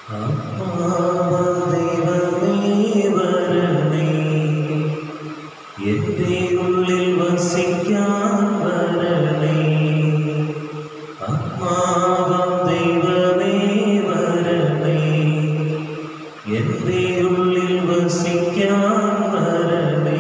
എന്റെ ഉള്ളിൽ വസിക്കാൻ വരണേ ആത്മാവം ദൈവമേ വരണേ എന്റെ ഉള്ളിൽ വസിക്കാൻ വരണേ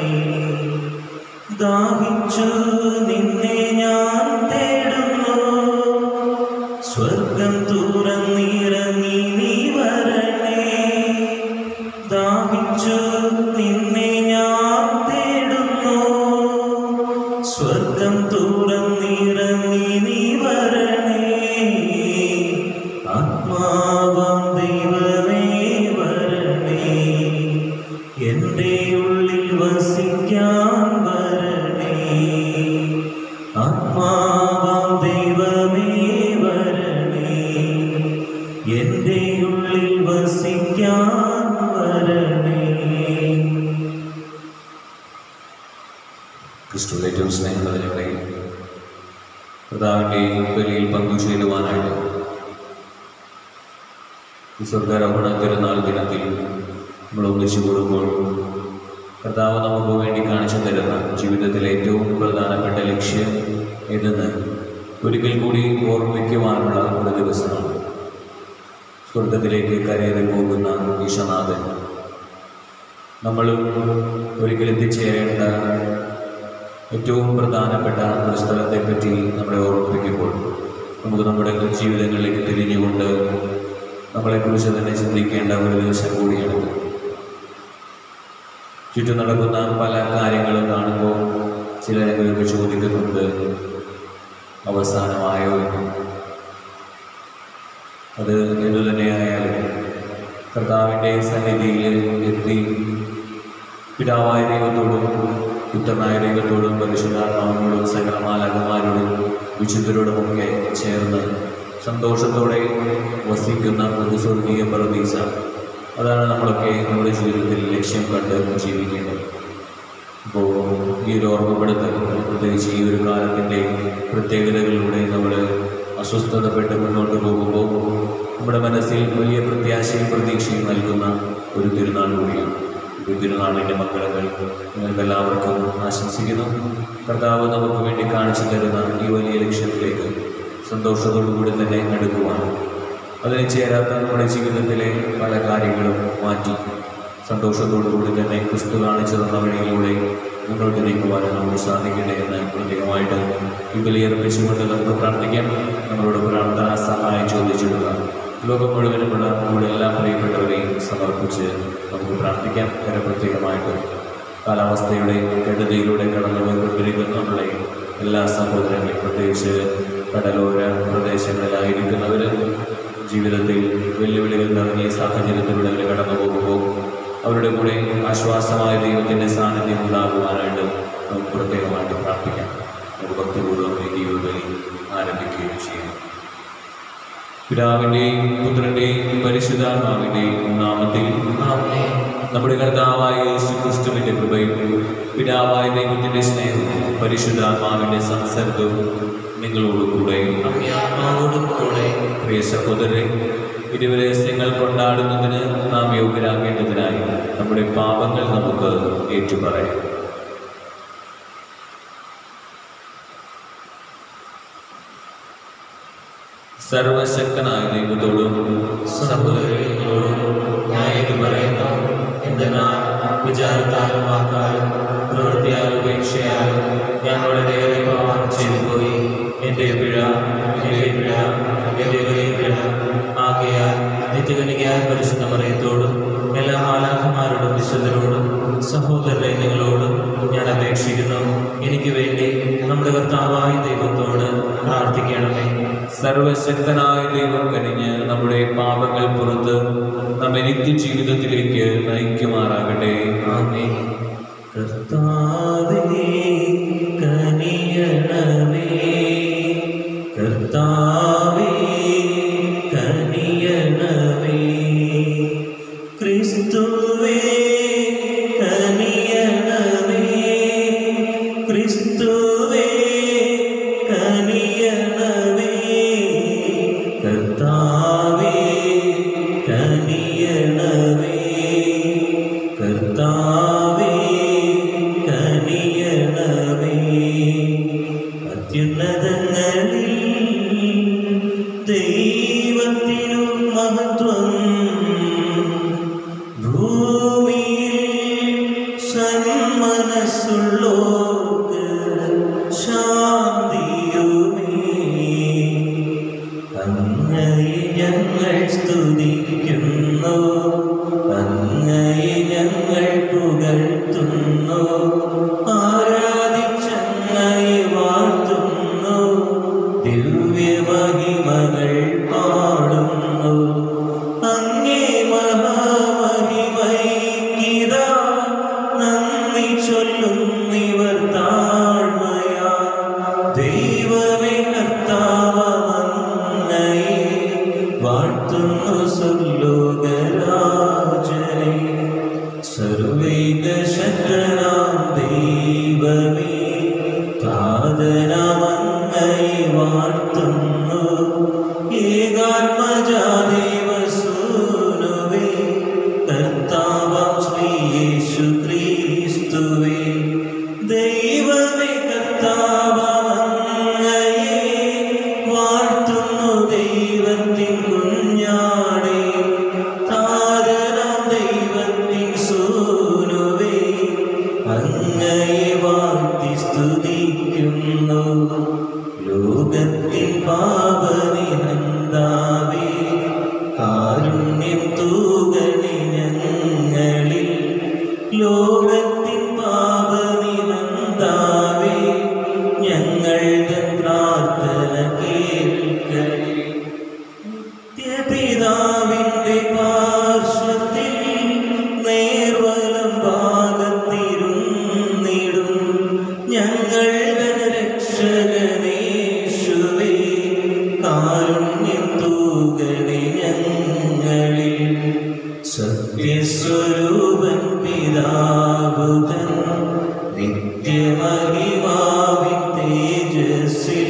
ദാഹിച്ചു നിന്നെ ഞാൻ തേടുന്നു സ്വർഗം തുറന്നിറങ്ങി നീ വരണേ ദാഹിച്ചു നിന്നെ ഞാൻ തേടുന്നു സ്വർഗം തുറന്നിറങ്ങി നീ വരണേ ആത്മാവാം ദൈവമേ വരണേ എൻ്റെ ഉള്ളിൽ വസിക്കാൻ വരണേ ആത്മാവാം ദൈവമേ വരണേ എൻ്റെ ഉള്ളിൽ വസിക്കാൻ വരണേ ക്രിസ്തു ഏറ്റവും സ്നേഹമുള്ളവരെ കർത്താവിൻ്റെ ബലിയിൽ പങ്കുചേരുവാനായിട്ട് ഈ സ്വർഗാരോഹണ തിരുനാൾ ദിനത്തിൽ നമ്മൾ ഒന്നിച്ചു കൂടുമ്പോൾ കർത്താവ് നമുക്ക് വേണ്ടി കാണിച്ചു തരുന്ന ജീവിതത്തിലെ ഏറ്റവും പ്രധാനപ്പെട്ട ലക്ഷ്യം ഏതെന്ന് ഒരിക്കൽ കൂടി ഓർമ്മിക്കുവാനുള്ള ഒരു ദിവസമാണ് സ്വർഗത്തിലേക്ക് കരയേറി പോകുന്ന ഈശനാഥൻ നമ്മളും ഒരിക്കൽ എത്തിച്ചേരേണ്ട ഏറ്റവും പ്രധാനപ്പെട്ട ഒരു സ്ഥലത്തെപ്പറ്റി നമ്മളെ ഓർമ്മിപ്പിക്കുമ്പോൾ നമുക്ക് നമ്മുടെ ജീവിതങ്ങളിലേക്ക് തിരിഞ്ഞുകൊണ്ട് നമ്മളെക്കുറിച്ച് തന്നെ ചിന്തിക്കേണ്ട ഒരു ദിവസം കൂടിയാണ് ചുറ്റും നടക്കുന്ന പല കാര്യങ്ങളും കാണുമ്പോൾ ചിലരൊക്കെ ചോദിക്കുന്നുണ്ട് അവസാനമായോ എന്ന് അത് എന്തു തന്നെയായാലും കർത്താവിൻ്റെ സന്നിധിയിൽ എത്തി പിതാവായ ദൈവത്തോടും പുത്രനായ ദൈവത്തോടും പരിശുദ്ധാത്മാവിനോടും സകലമാലകന്മാരോടും വിശുദ്ധരോടുമൊക്കെ ചേർന്ന് സന്തോഷത്തോടെ വസിക്കുന്ന ഒരു സ്വർഗീയ പ്രതീക്ഷ അതാണ് നമ്മളൊക്കെ നമ്മുടെ ജീവിതത്തിൽ ലക്ഷ്യം കണ്ട് ജീവിക്കേണ്ടത് അപ്പോൾ ഈ ഒരു ഓർമ്മപ്പെടുത്തൽ പ്രത്യേകിച്ച് ഈ ഒരു കാലത്തിൻ്റെ പ്രത്യേകതകളിലൂടെ നമ്മൾ അസ്വസ്ഥതപ്പെട്ട് മുന്നോട്ട് പോകുമ്പോൾ നമ്മുടെ മനസ്സിൽ വലിയ പ്രത്യാശയും പ്രതീക്ഷയും നൽകുന്ന ഒരു തിരുനാൾ കൂടിയാണ് ഈ തിരുനാളിൻ്റെ മംഗളങ്ങൾ നിങ്ങൾക്കെല്ലാവർക്കും ആശംസിക്കുന്നു കർത്താവ് നമുക്ക് വേണ്ടി കാണിച്ചു തരുന്ന ഈ വലിയ ലക്ഷ്യത്തിലേക്ക് സന്തോഷത്തോടു കൂടി തന്നെ എടുക്കുവാൻ അതിന് ചേരാത്ത നമ്മുടെ ജീവിതത്തിലെ പല കാര്യങ്ങളും മാറ്റി സന്തോഷത്തോടു കൂടി തന്നെ ക്രിസ്തു കാണിച്ചു തന്ന വഴിയിലൂടെ മുന്നോട്ട് നീക്കുവാനും നമുക്ക് സാധിക്കട്ടെ എന്ന് പ്രത്യേകമായിട്ട് ഈ ബലിയർപ്പിച്ചുകൊണ്ട് നമുക്ക് പ്രാർത്ഥിക്കാം നമ്മളോട് പ്രാർത്ഥന സഹായം ചോദിച്ചിടുക ലോകം മുഴുവനുമുള്ള നമ്മുടെ എല്ലാ പ്രിയപ്പെട്ടവരെയും സമർപ്പിച്ച് നമുക്ക് പ്രാർത്ഥിക്കാം വളരെ പ്രത്യേകമായിട്ട് കാലാവസ്ഥയുടെ കെടുതിയിലൂടെ കടന്നു പോയിക്കൊണ്ടിരിക്കുന്ന നമ്മളെ എല്ലാ സഹോദരങ്ങളെയും പ്രത്യേകിച്ച് കടലോര പ്രദേശങ്ങളിലായിരിക്കുന്നവർ ജീവിതത്തിൽ വെല്ലുവിളികൾ നിറഞ്ഞ ഈ സാഹചര്യത്തിലൂടെ അവർ കടന്നു പോകുമ്പോൾ അവരുടെ കൂടെ ആശ്വാസമായ ദൈവത്തിൻ്റെ സാന്നിധ്യം ഉണ്ടാകുവാനായിട്ട് നമുക്ക് പ്രത്യേകമായിട്ട് പ്രാർത്ഥിക്കാം നമുക്ക് ഭക്തിപൂർവ്വം ഈ ദൈവബലി ആരംഭിക്കുകയും ചെയ്യും പിതാവിൻ്റെയും പുത്രൻ്റെയും പരിശുദ്ധാത്മാവിൻ്റെയും നാമത്തിൽ നമ്മുടെ കർത്താവായ യേശു ക്രിസ്തുവിൻ്റെ കൃപയും പിതാവായ ദൈവത്തിൻ്റെ സ്നേഹവും പരിശുദ്ധാത്മാവിൻ്റെ സംസർഗവും നിങ്ങളോട് കൂടെ ആത്മാവോടും കൂടെ പ്രിയ സഹോദരരെ ഇരുവരഹസ്യങ്ങൾ കൊണ്ടാടുന്നതിന് നാം യോഗ്യരാകേണ്ടതിനായി നമ്മുടെ പാപങ്ങൾ നമുക്ക് ഏറ്റുപറയാം സർവശക്തനായ ദൈവത്തോടും സഹോദരങ്ങളോടും ഞാൻ ഇത് പറയുന്നു എന്തെന്നാൽ വിചാരത്താലും വാക്കാലും പ്രവൃത്തിയാലും ഉപേക്ഷയാലും ഞാൻ വളരെയേറെ പാപം ചെയ്തു പോയി എൻ്റെ പിഴ എൻ്റെ പിഴ എൻ്റെ വലിയ പിഴ ആകയാൽ നിത്യകനികയായ പരിശുദ്ധ മറിയത്തോടും എല്ലാ മാലാഖമാരോടും വിശുദ്ധരോടും സഹോദരരെ നിങ്ങളോടും ഞാൻ അപേക്ഷിക്കുന്നു എനിക്ക് വേണ്ടി നമ്മുടെ കർത്താവായ ദൈവത്തോട് പ്രാർത്ഥിക്കണമേ സർവശക്തനായ ദൈവം കനിഞ്ഞ് നമ്മുടെ പാപങ്ങൾ പുറത്ത് നമ്മെ നിത്യജീവിതത്തിലേക്ക് നയിക്കുമാറാകട്ടെ ആമേൻ കർത്താവേ കനിയണമേ കർത്താവേ കനിയണമേ ക്രിസ്തുവേ കനിയണമേ ക്രിസ്തുവേ കനിയണമേ കർത്താവേ കനിയണമേ ദൈവത്തിനു മഹത്വം ഭൂമിയിൽ സന്മനസ്സുള്ളോർക്ക് ശാന്തിയുമേ അങ്ങയെ ഞങ്ങൾ സ്തുതിക്കുന്നു അങ്ങയെ ഞങ്ങൾ പുകഴ്ത്തുന്നു ആരാധിച്ചങ്ങയെ വാഴ്ത്തുന്നു ദിവ്യമഹിമകൾ പാടുന്നു അങ്ങേ മഹാമഹിമൈക്കിത നന്ദി ചൊല്ലുന്നിവർ താഴ്മയാ ദൈവമേ കർത്താവങ്ങയെ വാഴ്ത്തുന്നു സുല്ലോകരാജനെ സർവൈക ശക്തനാം ദൈവമേ കാതനാമങ്ങയെ വാഴ്ത്തുന്നു ഏകാത്മജാദേവ സൂനുവേ കർത്താവാം ശ്രീ യേശു ക്രിസ്തുവേ ദൈവമേ കർത്താവങ്ങയെ വാഴ്ത്തുന്നു ദൈവത്തിൻ കുഞ്ഞാടേ താരനാം ദൈവത്തിൻ സൂനുവേ അങ്ങയെ വാഴ്ത്തി സ്തുതിക്കുന്നു ലോകത്തിൻ പാപനിഹന്താവേ കാരുണ്യം തൂകണി ഞങ്ങളിൽ ലോകത്തിൻ പാപനിഹന്താവേ ഞങ്ങളുടെ പ്രാർത്ഥന കേൾക്കണേ നിത്യപിതാവിന്റെ പാർശ്വത്തിൽ നേർവലം ഭാഗത്തിരുന്നിടും ഞങ്ങളുടെ രക്ഷകനേശുവേ കാരുണ്യം തൂകണേ ഞങ്ങളിൽ സത്യസ്വരൂപൻ പിതാവുതൻ നിത്യമഹിമാവിൻ തേജസ്സിൽ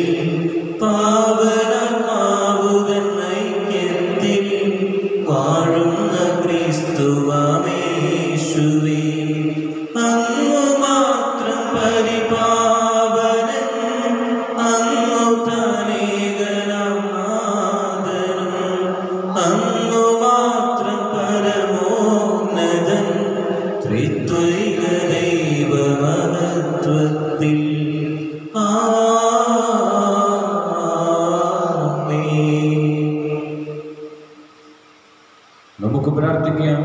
പാവനാത്മാവുതൻ ഐക്യത്തിൽ വാഴുന്ന ക്രിസ്തുവമേശുവേ അങ്ങു മാത്രം പരിപാവനൻ അങ്ങു തനേകനാം നാഥനും അങ്ങു മാത്രം പരമോന്നതൻ ത്രിത്വൈക ദൈവമഹത്വത്തിൽ ആമേൻ നമുക്ക് പ്രാർത്ഥിക്കാം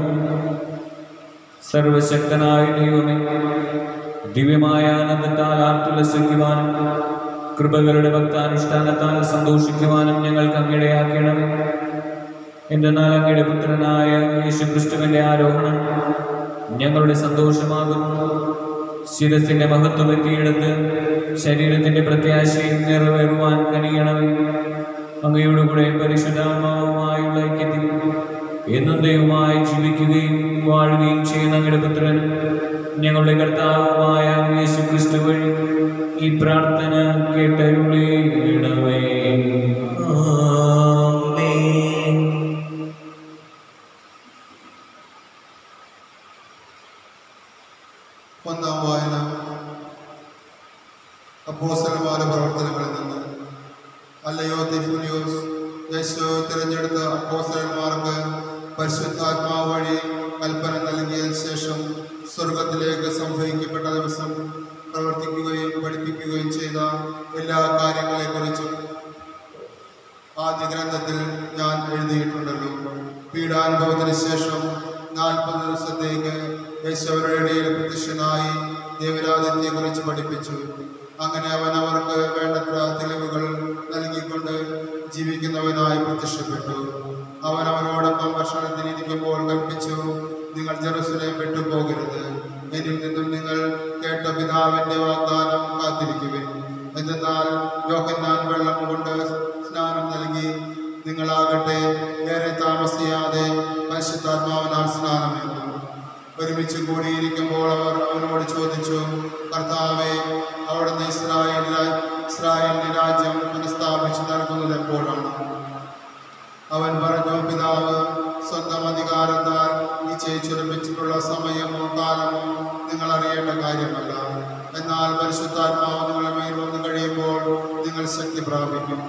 സർവശക്തനായ ദൈവമേ ദിവ്യമായ ആനന്ദത്താൽ ആർത്തുലസിക്കുവാനും കൃപകളുടെ ഭക്താനുഷ്ഠാനത്താൽ സന്തോഷിക്കുവാനും ഞങ്ങൾക്ക് അങ്ങിടയാക്കണമേ എന്തെന്നാൽ അങ്ങയുടെ പുത്രനായ യേശു ക്രിസ്തുവിന്റെ ആരോഹണം ഞങ്ങളുടെ സന്തോഷമാകുന്നു ശിരസിന്റെ മഹത്വം എത്തിയെടുത്ത് ശരീരത്തിന്റെ പ്രത്യാശയും നിറവേറുവാൻ കനിയണമേ അങ്ങയോടുകൂടെ പരിശുദ്ധാത്മാവുമായുള്ള ഐക്യത്തിൽ എന്നും ദൈവമായി ജീവിക്കുകയും വാഴുകയും ചെയ്യുന്ന അങ്ങയുടെ പുത്രൻ ഞങ്ങളുടെ കർത്താവുമായ യേശു ക്രിസ്തു വഴി ഈ പ്രാർത്ഥന കേട്ടരുളേണമേ ആമേൻ ഒന്നാം വായന അപ്പോസ്തലന്മാരുടെ പ്രവർത്തനങ്ങളിൽ നിന്ന് അല്ലയോ തിഫുലിയോസ് യേശു തിരഞ്ഞെടുത്ത അപ്പോസ്തലന്മാർക്ക് പരിശുദ്ധാത്മാവ് വഴി കൽപ്പന നൽകിയതിനു ശേഷം സ്വർഗത്തിലേക്ക് സംഭവിക്കപ്പെട്ട ദിവസം പ്രവർത്തിക്കുകയും പഠിപ്പിക്കുകയും ചെയ്ത എല്ലാ കാര്യങ്ങളെക്കുറിച്ചും ആദ്യ ഗ്രന്ഥത്തിൽ ഞാൻ എഴുതിയിട്ടുണ്ടല്ലോ പീഡാനുഭവത്തിന് ശേഷം നാൽപ്പത് ദിവസത്തേക്ക് യേശവരുടെ ഇടയിൽ പ്രത്യക്ഷനായി ദേവരാജ്യത്തെ കുറിച്ച് പഠിപ്പിച്ചു അങ്ങനെ അവൻ അവർക്ക് വേണ്ടത്ര തെളിവുകൾ നൽകിക്കൊണ്ട് ജീവിക്കുന്നവനായി പ്രത്യക്ഷപ്പെട്ടു അവൻ അവരോടൊപ്പം ഭക്ഷണത്തിന് ഇരിക്കുമ്പോൾ കൽപ്പിച്ചു നിങ്ങൾ ജെറുസലേം വിട്ടുപോകരുത് എന്നിൽ നിന്നും നിങ്ങൾ കേട്ട പിതാവിന്റെ വാഗ്ദാനം കാത്തിരിക്കുവിൻ എന്തെന്നാൽ യോഹന്നാൻ വെള്ളം കൊണ്ട് സ്നാനം നൽകി നിങ്ങളാകട്ടെ ഏറെ താമസിയാതെ പരിശുദ്ധാത്മാവിനാൽ സ്നാനമേൽക്കും ഒരുമിച്ച് കൂടിയിരിക്കുമ്പോൾ അവർ അവനോട് ചോദിച്ചു കർത്താവെ അവിടുന്ന് ഇസ്രായേൽ രാ- ഇസ്രായേലിന്റെ രാജ്യം പുനഃസ്ഥാപിച്ചു നൽകുന്നത് എപ്പോഴാണ് അവൻ പറഞ്ഞു പിതാവ് സ്വന്തം അധികാരത്താൽ നിശ്ചയിച്ചുറപ്പിച്ചിട്ടുള്ള സമയമോ കാലമോ നിങ്ങൾ അറിയേണ്ട കാര്യമല്ല എന്നാൽ പരിശുദ്ധാത്മാവ് നിങ്ങളുടെ മേൽ വന്നു കഴിയുമ്പോൾ നിങ്ങൾ ശക്തി പ്രാപിക്കും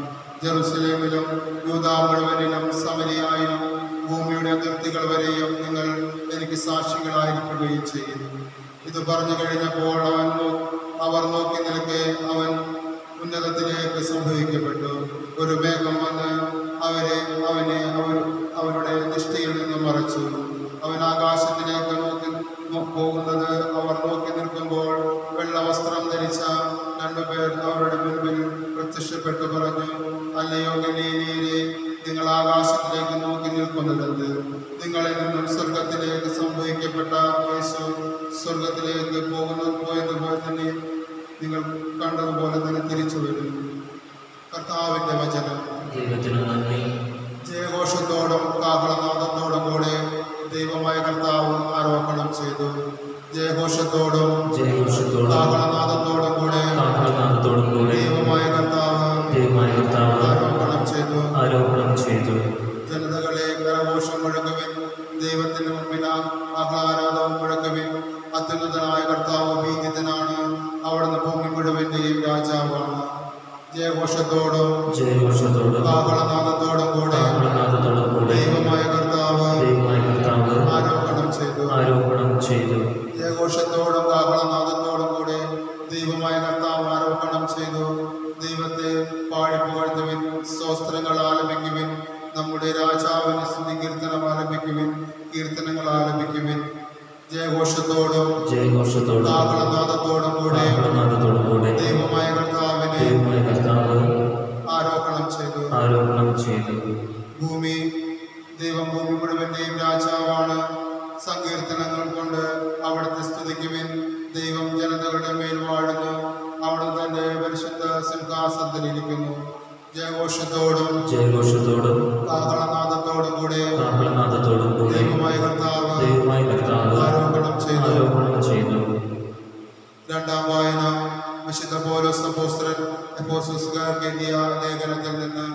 ജെറുസലേമിലും യൂതാ മുഴുവനിലും സമരിയായും ഭൂമിയുടെ അതിർത്തികൾ വരെയും നിങ്ങൾ എനിക്ക് സാക്ഷികളായിരിക്കുകയും ചെയ്യുന്നു ഇത് പറഞ്ഞു കഴിഞ്ഞപ്പോൾ അവൻ നോ- അവർ നോക്കി നിൽക്കെ അവൻ ഉന്നതത്തിലേക്ക് സംഭവിക്കപ്പെട്ടു ഒരു മേഘം വന്ന് അവരെ അവനെ അവർ അവരുടെ ദൃഷ്ടിയിൽ നിന്ന് മറച്ചു അവൻ ആകാശത്തിലേക്ക് നോക്കി നോ- പോകുന്നത് അവർ നോക്കി നിൽക്കുമ്പോൾ വെള്ള വസ്ത്രം ധരിച്ച രണ്ടുപേർ അവരുടെ മുൻപിൽ പ്രത്യക്ഷപ്പെട്ടു പറഞ്ഞു അല്ലയോ ഗലീലയിലെ നിങ്ങൾ ആകാശത്തിലേക്ക് നോക്കി നിൽക്കുന്നതെന്ത് നിങ്ങളിൽ നിന്നും സ്വർഗത്തിലേക്ക് സംഭവിക്കപ്പെട്ട യേശു സ്വർഗത്തിലേക്ക് പോകുന്നത് പോയതുപോലെ തന്നെ നിങ്ങൾ കണ്ടതുപോലെ തന്നെ തിരിച്ചു വരും കർത്താവിൻ്റെ വചനം ദൈവത്തിന് നന്ദി ജയഘോഷത്തോടും കാഹളനാദത്തോടും കൂടെ ദൈവമായ കർത്താവ് ആരോപണം ചെയ്തു ജയഘോഷത്തോടും ജയഘോഷത്തോടും കാഹളനാദത്തോടും കൂടെ കാഹളനാദത്തോടും കൂടെ ദൈവമായ കർത്താവ് ദൈവമായ കർത്താവ് ആരോപണം ചെയ്തു ആരോപണം ചെയ്തു ജനതകളെ കരഘോഷം മുഴക്കുവിൻ ദൈവത്തിന് മുമ്പിൽ ആഹ്ലാദവും മുഴക്കുവിൻ അത്യുന്നതനായ കർത്താവ് ഭീതിതനാണ് അവിടുന്ന് ഭൂമി മുഴുവന്റെയും രാജാവാണ് ജയഘോഷത്തോടും ജയഘോഷത്തോടും കാഹളനാദത്തോടും കൂടെ കാഹളനാദത്തോടും കൂടെ ദൈവമായ കർത്താവ് ദൈവമായ കർത്താവ് ആരോപണം ചെയ്തു ആരോപണം ചെയ്തു ജയഘോഷത്തോടും കാഹളനാദത്തോടും കൂടെ ദൈവമായ കർത്താവ് ആരോപണം ചെയ്തു ദൈവത്തെ പാടി പുകഴ്ത്തുവിൻ സ്വസ്ത്രങ്ങൾ ആലപിക്കുവിൻ നമ്മുടെ രാജാവിന് സ്തുതി കീർത്തനം ആലപിക്കുവിൻ കീർത്തനങ്ങൾ ആലപിക്കുവിൻ ജയഘോഷത്തോടും ജയഘോഷത്തോടും കാഹളനാദത്തോടും കൂടെ കാഹളനാദത്തോടും കൂടെ ദൈവമായ കർത്താവിനെ ദൈവമായ കർത്താവ് ആരോപണം ചെയ്തു ആരോപണം ചെയ്തു ഭൂമി ദൈവം ഭൂമി മുഴുവന്റെയും രാജാവാണ് സങ്കീർത്തനങ്ങൾ കൊണ്ട് അവിടുത്തെ സ്തുതിക്കുവിൻ ദൈവം ജനതകളുടെ മേൽ വാഴുന്നു അവിടുന്ന് തന്റെ പരിശുദ്ധ സിംഹാസനത്തിലിരിക്കുന്നു ജയഘോഷത്തോടും ജയഘോഷത്തോടും കാഹളനാദത്തോടും കൂടെ കാഹളനാദത്തോടും കൂടെ ദൈവമായ കർത്താവ് ദൈവമായ കർത്താവ് ആരോപണം ചെയ്തു ആരോപണം ചെയ്തു രണ്ടാം വായന വിശുദ്ധ പോലോസ് അപ്പോസ്തലൻ എപ്പോസോസുകാർക്ക് എഴുതിയ ലേഖനത്തിൽ നിന്ന്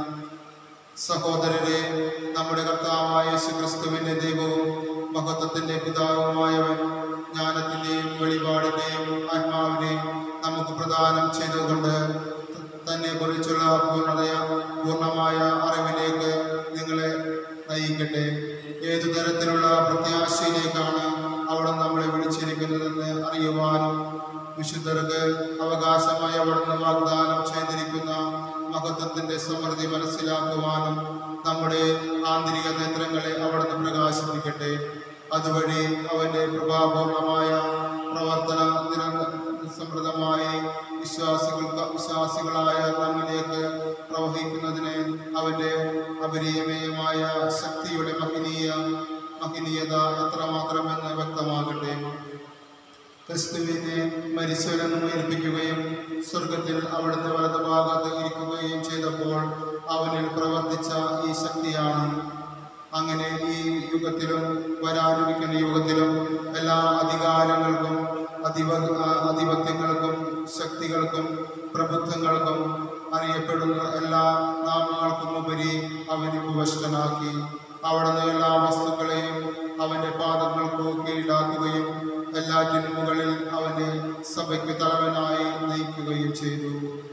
സഹോദരരെ നമ്മുടെ കർത്താവായ യേശു ക്രിസ്തുവിന്റെ ദൈവവും മഹത്വത്തിന്റെ പിതാവുമായവൻ ജ്ഞാനത്തിന്റെയും വെളിപാടിന്റെയും ആത്മാവിനെയും നമുക്ക് പ്രദാനം ചെയ്തുകൊണ്ട് തന്നെ കുറിച്ചുള്ള പൂർണ്ണതയ പൂർണ്ണമായ അറിവിലേക്ക് നിങ്ങളെ നയിക്കട്ടെ ഏതു തരത്തിലുള്ള പ്രത്യാശയിലേക്കാണ് അവിടെ നമ്മളെ വിളിച്ചിരിക്കുന്നതെന്ന് അറിയുവാനും വിശുദ്ധർക്ക് അവകാശമായി അവിടുന്ന് വാഗ്ദാനം ചെയ്തിരിക്കുന്ന മഹത്വത്തിന്റെ സമൃദ്ധി മനസ്സിലാക്കുവാനും നമ്മുടെ ആന്തരിക നേത്രങ്ങളെ അവിടുന്ന് പ്രകാശിപ്പിക്കട്ടെ അതുവഴി അവന്റെ പ്രഭാപൂർണമായ പ്രവർത്തന നിരന്തര സമൃദ്ധമായി വിശ്വാസികൾക്ക് വിശ്വാസികളായ നമ്മിലേക്ക് പ്രവഹിക്കുന്നതിന് അവന്റെ അപരിയമേയമായ ശക്തിയുടെ മഹനീയ മഹനീയത എത്രമാത്രമെന്ന് വ്യക്തമാകട്ടെ ക്രിസ്തുവിനെ മരിച്ചവരെന്ന് ഏൽപ്പിക്കുകയും സ്വർഗത്തിൽ അവിടുത്തെ വലതുഭാഗത്ത് ഇരിക്കുകയും ചെയ്തപ്പോൾ അവനിൽ പ്രവർത്തിച്ച ഈ ശക്തിയാണ് അങ്ങനെ ഈ യുഗത്തിലും വരാനിരിക്കുന്ന യുഗത്തിലും എല്ലാ അധികാരങ്ങൾക്കും അധിപ ആധിപത്യങ്ങൾക്കും ശക്തികൾക്കും പ്രബുദ്ധങ്ങൾക്കും അറിയപ്പെടുന്ന എല്ലാ നാമങ്ങൾക്കും ഉപരി അവന് ഉപഷ്ടനാക്കി അവിടുന്ന് എല്ലാ വസ്തുക്കളെയും അവന്റെ പാദങ്ങൾക്ക് കീഴിലാക്കുകയും എല്ലാറ്റിനും മുകളിൽ അവനെ സഭയ്ക്ക് തലവനായി നയിക്കുകയും ചെയ്തു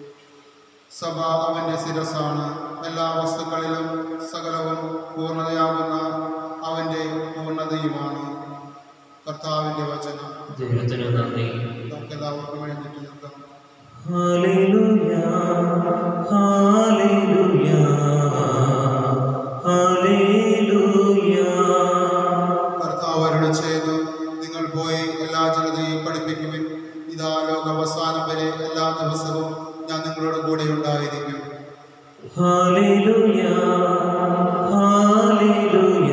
സഭ അവന്റെ ശിരസാണ് എല്ലാ വസ്തുക്കളിലും സകലവും പൂർണ്ണതയാകുന്ന അവന്റെ പൂർണ്ണതയുമാണ് കർത്താവിന്റെ വചനം ദൈവത്തിന് നന്ദി നമുക്കെല്ലാവർക്കും എഴുന്നേറ്റ് നിൽക്കാം ഹല്ലേലൂയ ഹല്ലേലൂയ ഹല്ലേലൂയ കർത്താവ് അരുളി ചെയ്തു നിങ്ങൾ പോയി എല്ലാ ജനതയും പഠിപ്പിക്കുവിൻ ഇതാ ലോക അവസാനം വരെ എല്ലാ ദിവസവും ഞാൻ നിങ്ങളുടെ കൂടെ ഉണ്ടായിരിക്കും ഹല്ലേലൂയ ഹല്ലേലൂയ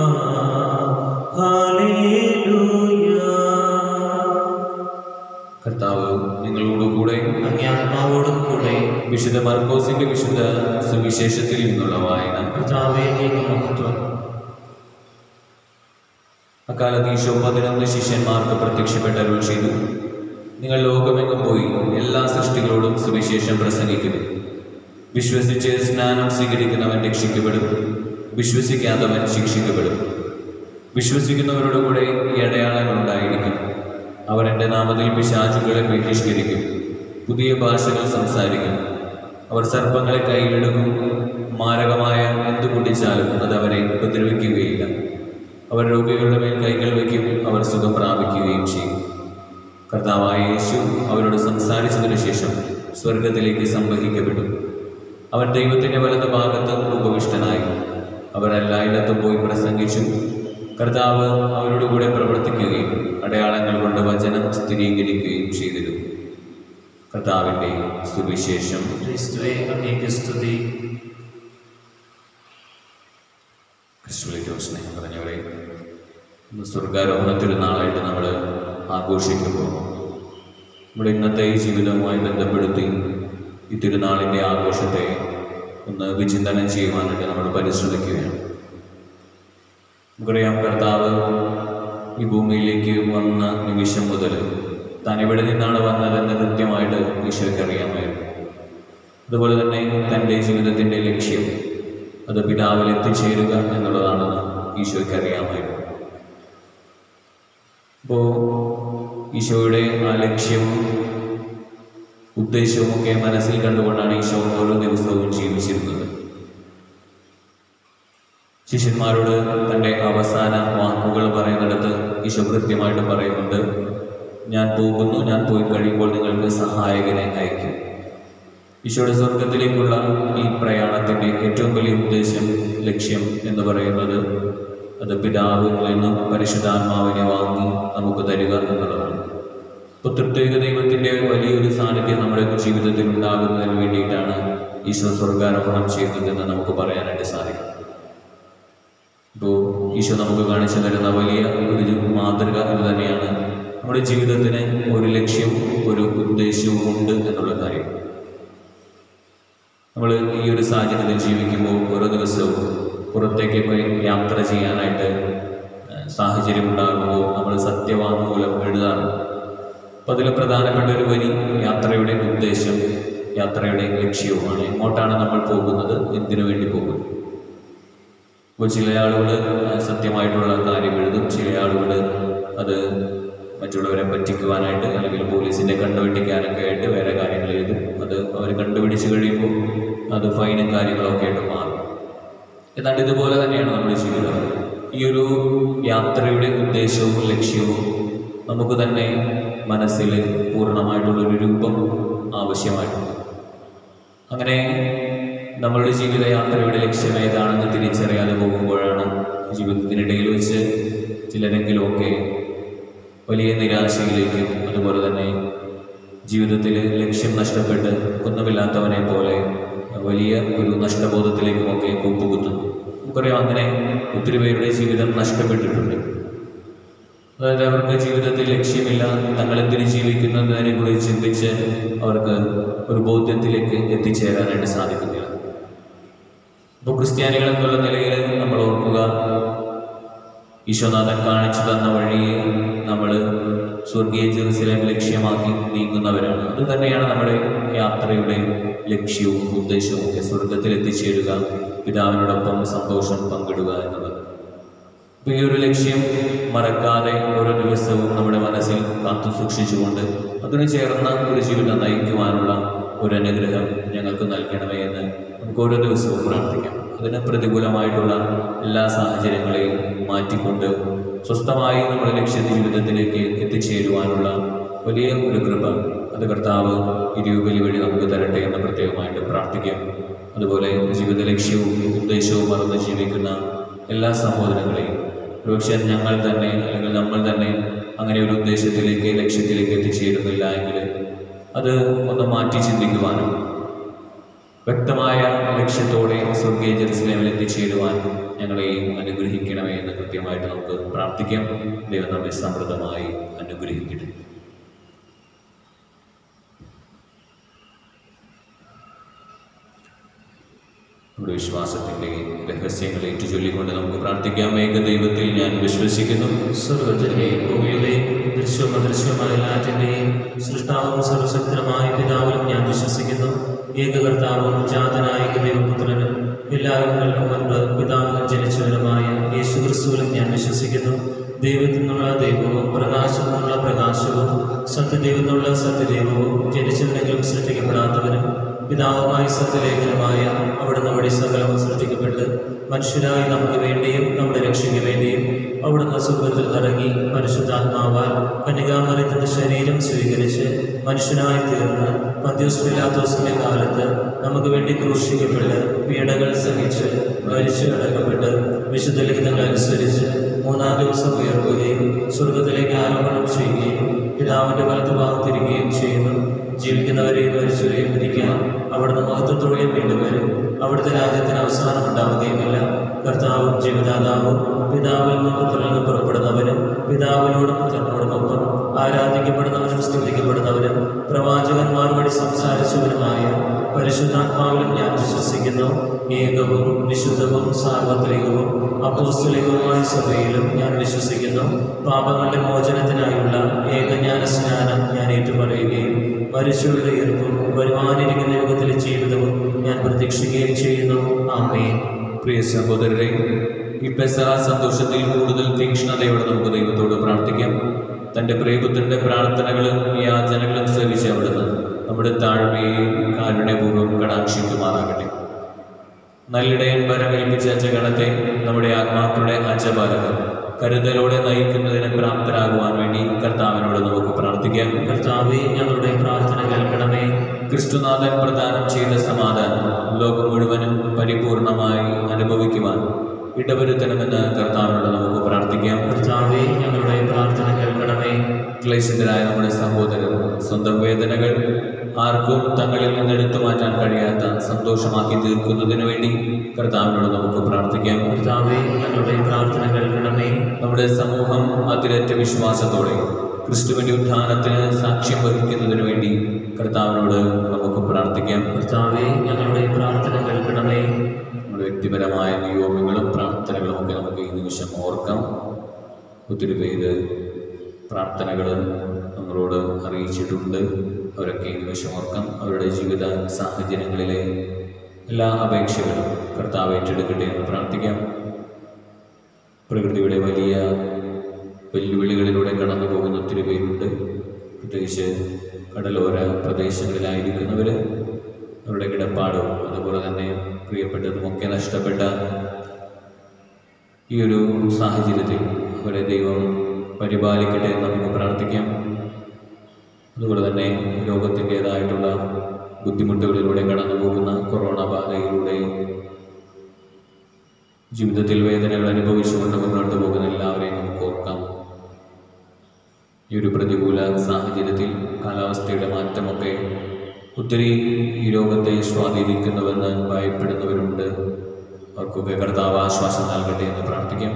ഹല്ലേലൂയ കർത്താവ് നിങ്ങളോടുകൂടെ അങ്ങേ ആത്മാവോടും കൂടെ വിശുദ്ധ മർക്കോസിന്റെ വിശുദ്ധ സുവിശേഷത്തിൽ നിന്നുള്ള വായന കർത്താവേക്ക് മഹത്വം അക്കാലത്ത് ഈശോ പതിനൊന്ന് ശിഷ്യന്മാർക്ക് പ്രത്യക്ഷപ്പെട്ട അരുൾ ചെയ്തു നിങ്ങൾ ലോകമെങ്ങും പോയി എല്ലാ സൃഷ്ടികളോടും സുവിശേഷം പ്രസംഗിക്കുന്നു വിശ്വസിച്ച് സ്നാനം സ്വീകരിക്കുന്നവൻ രക്ഷിക്കപ്പെടും വിശ്വസിക്കാത്തവൻ ശിക്ഷിക്കപ്പെടും വിശ്വസിക്കുന്നവരുടെ കൂടെ ഈ അടയാളം ഉണ്ടായിരിക്കും അവർ എൻ്റെ നാമത്തിൽ പിശാചുകളെ ബഹിഷ്കരിക്കും പുതിയ ഭാഷകൾ സംസാരിക്കും അവർ സർപ്പങ്ങളെ കയ്യിലെടുക്കും മാരകമായ എന്തു കുടിച്ചാലും അത് അവരെ ഉപദ്രവിക്കുകയില്ല അവർ രോഗികളുടെ മേൽ കൈകൾ വയ്ക്കും അവർ സുഖം പ്രാപിക്കുകയും ചെയ്യും കർത്താവായ യേശു അവരോട് സംസാരിച്ചതിനു ശേഷം സ്വർഗത്തിലേക്ക് സംവഹിക്കപ്പെട്ടു അവൻ ദൈവത്തിന്റെ വലത് ഭാഗത്ത് ഉപവിഷ്ടനായി അവർ എല്ലായിടത്തും പോയി പ്രസംഗിച്ചു കർത്താവ് അവരോട് കൂടെ പ്രവർത്തിക്കുകയും അടയാളങ്ങൾ കൊണ്ട് വചനം സ്ഥിരീകരിക്കുകയും ചെയ്തിരുന്നു കർത്താവിൻ്റെ സുവിശേഷം ക്രിസ്തുവെ അങ്ങേക്ക് സ്തുതി ക്രിസ്തുവിലേറ്റവും സ്നേഹം പറഞ്ഞവരെ ഇന്ന് സ്വർഗാരോഹണ തിരുനാളായിട്ട് നമ്മൾ ആഘോഷിക്കുമ്പോൾ നമ്മുടെ ഇന്നത്തെ ഈ ജീവിതവുമായി ബന്ധപ്പെടുത്തി ഈ തിരുനാളിൻ്റെ ആഘോഷത്തെ ഒന്ന് വിചിന്തനം ചെയ്യുവാനായിട്ട് നമ്മൾ പരിശ്രമിക്കുകയാണ് നമുക്കറിയാം കർത്താവ് ഈ ഭൂമിയിലേക്ക് വന്ന നിമിഷം മുതൽ താൻ എവിടെ നിന്നാണ് വന്നതെന്ന് കൃത്യമായിട്ട് ഈശോയ്ക്ക് അറിയാമായിരുന്നു അതുപോലെ തന്നെ തൻ്റെ ജീവിതത്തിൻ്റെ ലക്ഷ്യം അത് പിതാവിൽ എത്തിച്ചേരുക എന്നുള്ളതാണെന്ന് ഈശോയ്ക്ക് അറിയാമായിരുന്നു അപ്പോൾ ഈശോയുടെ ആ ലക്ഷ്യവും ഉദ്ദേശവും ഒക്കെ മനസ്സിൽ കണ്ടുകൊണ്ടാണ് ഈശോ ഓരോ ദിവസവും ജീവിച്ചിരുന്നത് ശിഷ്യന്മാരോട് തൻ്റെ അവസാന വാക്കുകൾ പറയുന്നിടത്ത് ഈശോ കൃത്യമായിട്ട് പറയുന്നുണ്ട് ഞാൻ പോകുന്നു ഞാൻ പോയി കഴിയുമ്പോൾ നിങ്ങൾക്ക് സഹായകനെ അയക്കും ഈശോയുടെ സ്വർഗത്തിലേക്കുള്ള ഈ പ്രയാണത്തിൻ്റെ ഏറ്റവും വലിയ ഉദ്ദേശം ലക്ഷ്യം എന്ന് പറയുന്നത് അത് പിതാവിൽ നിന്നും പരിശുദ്ധാത്മാവിനെ വാങ്ങി നമുക്ക് തരിക എന്നുള്ളതാണ് അപ്പോൾ തൃത്വിക ദൈവത്തിൻ്റെ വലിയൊരു സാന്നിധ്യം നമ്മുടെ ജീവിതത്തിൽ ഉണ്ടാകുന്നതിന് വേണ്ടിയിട്ടാണ് ഈശോ സ്വർഗാരോഹണം ചെയ്യുന്നതെന്ന് നമുക്ക് പറയാനായിട്ട് സാധിക്കും ഇപ്പോൾ ഈശോ നമുക്ക് കാണിച്ചു തരുന്ന വലിയ ഒരു മാതൃക ഇത് തന്നെയാണ് നമ്മുടെ ജീവിതത്തിന് ഒരു ലക്ഷ്യവും ഒരു ഉദ്ദേശവും ഉണ്ട് എന്നുള്ള കാര്യം നമ്മൾ ഈ ഒരു സാഹചര്യത്തിൽ ജീവിക്കുമ്പോൾ ഓരോ ദിവസവും പുറത്തേക്ക് പോയി യാത്ര ചെയ്യാനായിട്ട് ഏഹ്, സാഹചര്യം ഉണ്ടാകുമ്പോൾ നമ്മൾ സത്യവാങ്മൂലം എഴുതാറുണ്ട് അപ്പോൾ അതിൽ പ്രധാനപ്പെട്ട ഒരു വരി യാത്രയുടെ ഉദ്ദേശം യാത്രയുടെ ലക്ഷ്യവുമാണ് എങ്ങോട്ടാണ് നമ്മൾ പോകുന്നത് എന്തിനു വേണ്ടി പോകുന്നത് അപ്പോൾ ചില ആളുകൾ സത്യമായിട്ടുള്ള കാര്യം എഴുതും ചില ആളുകൾ അത് മറ്റുള്ളവരെ പറ്റിക്കുവാനായിട്ട് അല്ലെങ്കിൽ പോലീസിനെ കണ്ടുപിടിക്കാനൊക്കെ ആയിട്ട് വേറെ കാര്യങ്ങൾ എഴുതും അത് അവർ കണ്ടുപിടിച്ച് കഴിയുമ്പോൾ അത് ഫൈനും കാര്യങ്ങളൊക്കെ ആയിട്ട് മാറും എന്നാൽ ഇതുപോലെ തന്നെയാണ് നമ്മുടെ ജീവിതം ഈ ഒരു യാത്രയുടെ ഉദ്ദേശവും ലക്ഷ്യവും നമുക്ക് തന്നെ മനസ്സിൽ പൂർണ്ണമായിട്ടുള്ളൊരു രൂപം ആവശ്യമായിട്ടുണ്ട് അങ്ങനെ നമ്മളുടെ ജീവിതയാത്രയുടെ ലക്ഷ്യം ഏതാണെന്ന് തിരിച്ചറിയാതെ പോകുമ്പോഴാണ് ജീവിതത്തിനിടയിൽ വെച്ച് ചിലരെങ്കിലുമൊക്കെ വലിയ നിരാശയിലേക്കും അതുപോലെ തന്നെ ജീവിതത്തിൽ ലക്ഷ്യം നഷ്ടപ്പെട്ട് ഒന്നുമില്ലാത്തവനെ പോലെ വലിയ ഒരു നഷ്ടബോധത്തിലേക്കുമൊക്കെ കൂപ്പുകുത്തുന്നു നമുക്കറിയാം അങ്ങനെ ഒത്തിരി പേരുടെ ജീവിതം നഷ്ടപ്പെട്ടിട്ടുണ്ട് അതായത് അവർക്ക് ജീവിതത്തിൽ ലക്ഷ്യമില്ല തങ്ങൾ എന്തിനു ജീവിക്കുന്നു എന്നതിനെ കുറിച്ച് ചിന്തിച്ച് അവർക്ക് ഒരു ബോധ്യത്തിലേക്ക് എത്തിച്ചേരാനായിട്ട് സാധിക്കുന്നില്ല ഇപ്പോൾ ക്രിസ്ത്യാനികൾ എന്നുള്ള നിലയിൽ നമ്മൾ ഓർക്കുക ഈശോനാഥൻ കാണിച്ചു തന്ന വഴിയെ നമ്മൾ സ്വർഗീയ ജെറുസലേം ലക്ഷ്യമാക്കി നീങ്ങുന്നവരാണ് അത് തന്നെയാണ് നമ്മുടെ യാത്രയുടെ ലക്ഷ്യവും ഉദ്ദേശവും ഒക്കെ സ്വർഗത്തിൽ എത്തിച്ചേരുക പിതാവിനോടൊപ്പം സന്തോഷം പങ്കിടുക എന്നുള്ളത് അപ്പോൾ ഈ ഒരു ലക്ഷ്യം മറക്കാതെ ഓരോ ദിവസവും നമ്മുടെ മനസ്സിൽ കാത്തു സൂക്ഷിച്ചുകൊണ്ട് അതിന് ചേർന്ന ഒരു ജീവിതം നയിക്കുവാനുള്ള ഒരു അനുഗ്രഹം ഞങ്ങൾക്ക് നൽകണമേ എന്ന് നമുക്ക് ഓരോ ദിവസവും പ്രാർത്ഥിക്കാം അതിന് പ്രതികൂലമായിട്ടുള്ള എല്ലാ സാഹചര്യങ്ങളെയും മാറ്റിക്കൊണ്ട് സ്വസ്ഥമായി നമ്മുടെ ലക്ഷ്യ ജീവിതത്തിലേക്ക് എത്തിച്ചേരുവാനുള്ള വലിയ ഒരു കൃപ അത് കർത്താവ് ഇരുപലി വഴി നമുക്ക് തരട്ടെ എന്ന് പ്രത്യേകമായിട്ട് പ്രാർത്ഥിക്കാം അതുപോലെ ജീവിത ലക്ഷ്യവും ഉദ്ദേശവും മറന്ന് ജീവിക്കുന്ന എല്ലാ സഹോദരങ്ങളെയും ഒരുപക്ഷെ ഞങ്ങൾ തന്നെ അല്ലെങ്കിൽ നമ്മൾ തന്നെ അങ്ങനെ ഒരു ഉദ്ദേശത്തിലേക്ക് ലക്ഷ്യത്തിലേക്ക് എത്തിച്ചേരുന്നില്ല എങ്കിൽ അത് ഒന്ന് മാറ്റി ചിന്തിക്കുവാനും വ്യക്തമായ ലക്ഷ്യത്തോടെ സ്വർഗീയ ജെറുസലേമിൽ എത്തിച്ചേരുവാൻ ഞങ്ങളെയും അനുഗ്രഹിക്കണമേ എന്ന് കൃത്യമായിട്ട് നമുക്ക് പ്രാർത്ഥിക്കാം ദൈവം നമ്മെ സമൃദ്ധമായി അനുഗ്രഹിക്കട്ടെ നമ്മുടെ വിശ്വാസത്തിൻ്റെ രഹസ്യങ്ങൾ ഏറ്റുചൊല്ലിക്കൊണ്ട് നമുക്ക് പ്രാർത്ഥിക്കാം ഏക ദൈവത്തിൽ ഞാൻ വിശ്വസിക്കുന്നു സ്വർഗത്തിലെയും ഭൂമിയിലെയും ദൃശ്യവും അദൃശ്യവുമായ എല്ലാറ്റിൻ്റെയും സൃഷ്ടാവും സർവശക്തനുമായ പിതാവിലും ഞാൻ വിശ്വസിക്കുന്നു ഏകകർത്താവും ജാതനായ ദൈവപുത്രനും എല്ലാ യുഗങ്ങൾക്കും മുൻപ് പിതാവിനും ജനിച്ചവനുമായ യേശു ക്രിസ്തുവിലും ഞാൻ വിശ്വസിക്കുന്നു ദൈവത്തിൽ നിന്നുള്ള ദൈവവും പ്രകാശത്തിൽ നിന്നുള്ള പ്രകാശവും സത്യദൈവത്തിൽ നിന്നുള്ള സത്യദൈവവും ജനിച്ചവനെങ്കിലും സൃഷ്ടിക്കപ്പെടാത്തവനും പിതാവുമായ സത്യലേഖനമായ അവിടുന്ന് വഴി സകലം സൃഷ്ടിക്കപ്പെട്ട് മനുഷ്യരായി നമുക്ക് വേണ്ടിയും നമ്മുടെ രക്ഷയ്ക്ക് വേണ്ടിയും അവിടുന്ന് സ്വർഗത്തിൽ ഇറങ്ങി പരിശുദ്ധാത്മാവാൽ കന്യകാമറിയത്തിന്റെ ശരീരം സ്വീകരിച്ച് മനുഷ്യനായി തീർന്ന് പന്ത്യോസ് പിലാത്തോസിന്റെ കാലത്ത് നമുക്ക് വേണ്ടി ക്രൂശിക്കപ്പെട്ട് പീഡകൾ സഹിച്ച് മരിച്ചു അടക്കപ്പെട്ട് വിശുദ്ധ ലിഖിതങ്ങൾ അനുസരിച്ച് മൂന്നാം ദിവസം ഉയർത്തുകയും സ്വർഗത്തിലേക്ക് ആരോപണം ചെയ്യുകയും പിതാവിന്റെ വലത്ത് ഭാഗത്തിരിക്കുകയും ചെയ്യുന്നു ജീവിക്കുന്നവരെയും മരിച്ചവരെയും വിധിക്കാൻ അവിടുന്ന് മഹത്വത്തോടെ വീണ്ടും വരും അവിടുത്തെ രാജ്യത്തിന് അവസാനം ഉണ്ടാവുകയുമില്ല കർത്താവും ജീവദാതാവും പിതാവിൽ നിന്നും പുത്രനിൽ നിന്നും പുറപ്പെടുന്നവനും പിതാവിനോടും പുത്രനോടും ഒപ്പം ആരാധിക്കപ്പെടുന്നവനും സ്തുതിക്കപ്പെടുന്നവനും പ്രവാചകന്മാർ വഴി സംസാരിച്ചവനുമായ പരിശുദ്ധാത്മാവിലും ഞാൻ വിശ്വസിക്കുന്നു ഏകവും വിശുദ്ധവും സാർവത്രികവും അപ്പോസ്തലികവുമായ സഭയിലും ഞാൻ വിശ്വസിക്കുന്നു പാപങ്ങളുടെ മോചനത്തിനായുള്ള ഏകജ്ഞാന സ്നാനം ഞാൻ ഏറ്റുപറയുകയും മരിച്ചവരുടെ ഈർപ്പും വരുവാനിരിക്കുന്ന യുഗത്തിലെ ജീവിതവും ഞാൻ പ്രതീക്ഷിക്കുകയും ചെയ്യുന്നു ആമേൻ പ്രിയ സഹോദരരെ ഈ പെസഹ സന്തോഷത്തിൽ കൂടുതൽ തീക്ഷ്ണതയോടെ നമുക്ക് ദൈവത്തോട് പ്രാർത്ഥിക്കാം തൻ്റെ പ്രിയപുത്രൻ്റെ പ്രാർത്ഥനകളും യാചനകളും ശ്രവിച്ച് അവിടുന്ന് നമ്മുടെ താഴ്മയെ കാരുണ്യപൂർവ്വം കടാക്ഷിക്കുമാറാകട്ടെ നല്ലിടയൻ വരമേൽപ്പിച്ച ജഗണത്തെ നമ്മുടെ ആത്മാക്കളുടെ അജപാലകർ കരുതലോടെ നയിക്കുന്നതിന് പ്രാപ്തരാകുവാൻ വേണ്ടി കർത്താവിനോട് നമുക്ക് പ്രാർത്ഥിക്കാം കർത്താവെ ഞങ്ങളുടെ പ്രാർത്ഥന കേൾക്കണമേ ക്രിസ്തുനാഥൻ പ്രദാനം ചെയ്ത സമാധാനം ലോകം മുഴുവനും പരിപൂർണമായി അനുഭവിക്കുവാൻ ഇടവരുത്തണമെന്ന് കർത്താവിനോട് നമുക്ക് പ്രാർത്ഥിക്കാം കർത്താവെ ഞങ്ങളുടെ പ്രാർത്ഥന കേൾക്കണമേ ക്ലേശിതരായ നമ്മുടെ സഹോദരർ സ്വന്തം വേദനകൾ ആർക്കും തങ്ങളിൽ നിന്ന് എടുത്തു മാറ്റാൻ കഴിയാത്ത സന്തോഷമാക്കി തീർക്കുന്നതിന് വേണ്ടി കർത്താവിനോട് നമുക്ക് പ്രാർത്ഥിക്കാം കർത്താവെ ഞങ്ങളുടെ പ്രാർത്ഥന കേൾക്കണമേ നമ്മുടെ സമൂഹം അതിരറ്റ വിശ്വാസത്തോടെ ക്രിസ്തുവിന്റെ ഉത്ഥാനത്തിന് സാക്ഷ്യം വഹിക്കുന്നതിന് വേണ്ടി കർത്താവിനോട് നമുക്ക് പ്രാർത്ഥിക്കാം കർത്താവെ ഞങ്ങളുടെ പ്രാർത്ഥന കേൾക്കണമേ നമ്മുടെ വ്യക്തിപരമായ നിയോഗങ്ങളും പ്രാർത്ഥനകളും ഒക്കെ നമുക്ക് ഈ നിമിഷം ഓർക്കാം ഒത്തിരി പേര് പ്രാർത്ഥനകൾ നമ്മളോട് അറിയിച്ചിട്ടുണ്ട് അവരൊക്കെ ഈ നിമിഷം ഓർക്കാം അവരുടെ ജീവിത സാഹചര്യങ്ങളിലെ എല്ലാ അപേക്ഷകളും കർത്താവ് ഏറ്റെടുക്കട്ടെ എന്ന് പ്രാർത്ഥിക്കാം പ്രകൃതിയുടെ വലിയ വെല്ലുവിളികളിലൂടെ കടന്നു പോകുന്ന ഒത്തിരി പേരുണ്ട് പ്രത്യേകിച്ച് കടലോര പ്രദേശങ്ങളിലായിരിക്കുന്നവർ അവരുടെ കിടപ്പാടും അതുപോലെ തന്നെ പ്രിയപ്പെട്ടതുമൊക്കെ നഷ്ടപ്പെട്ട ഈ ഒരു സാഹചര്യത്തിൽ അവരെ ദൈവം പരിപാലിക്കട്ടെ എന്ന് നമുക്ക് പ്രാർത്ഥിക്കാം അതുപോലെ തന്നെ രോഗത്തിൻ്റെതായിട്ടുള്ള ബുദ്ധിമുട്ടുകളിലൂടെ കടന്നു പോകുന്ന കൊറോണ ബാധയിലൂടെ ജീവിതത്തിൽ വേദനകൾ അനുഭവിച്ചുകൊണ്ട് മുന്നോട്ട് പോകുന്ന എല്ലാവരെയും നമുക്ക് ഓർക്കാം ഈ ഒരു പ്രതികൂല സാഹചര്യത്തിൽ കാലാവസ്ഥയുടെ മാറ്റമൊക്കെ ഒത്തിരി ഈ രോഗത്തെ സ്വാധീനിക്കുന്നുവെന്ന് ഭയപ്പെടുന്നവരുണ്ട് അവർക്കൊക്കെ കർത്താവ് ആശ്വാസം നൽകട്ടെ എന്ന് പ്രാർത്ഥിക്കാം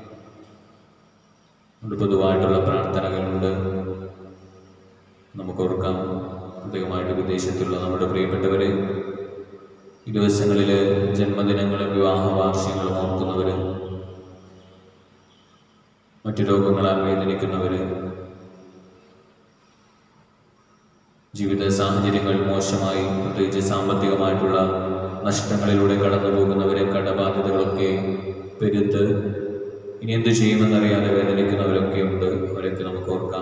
നമ്മുടെ പൊതുവായിട്ടുള്ള പ്രാർത്ഥനകളുണ്ട് നമുക്ക് ഓർക്കാം പ്രത്യേകമായിട്ട് വിദേശത്തുള്ള നമ്മുടെ പ്രിയപ്പെട്ടവരെ ഈ ദിവസങ്ങളിൽ ജന്മദിനങ്ങളും വിവാഹ വാർഷികങ്ങളും ഓർക്കുന്നവർ മറ്റു രോഗങ്ങളാൽ വേദനിക്കുന്നവർ ജീവിത സാഹചര്യങ്ങൾ മോശമായി പ്രത്യേകിച്ച് സാമ്പത്തികമായിട്ടുള്ള നഷ്ടങ്ങളിലൂടെ കടന്നു പോകുന്നവരെ കടബാധ്യതകളൊക്കെ പെരുത്ത് ഇനി എന്തു ചെയ്യുമെന്നറിയാതെ വേദനിക്കുന്നവരൊക്കെ ഉണ്ട് അവരൊക്കെ നമുക്ക് ഓർക്കാം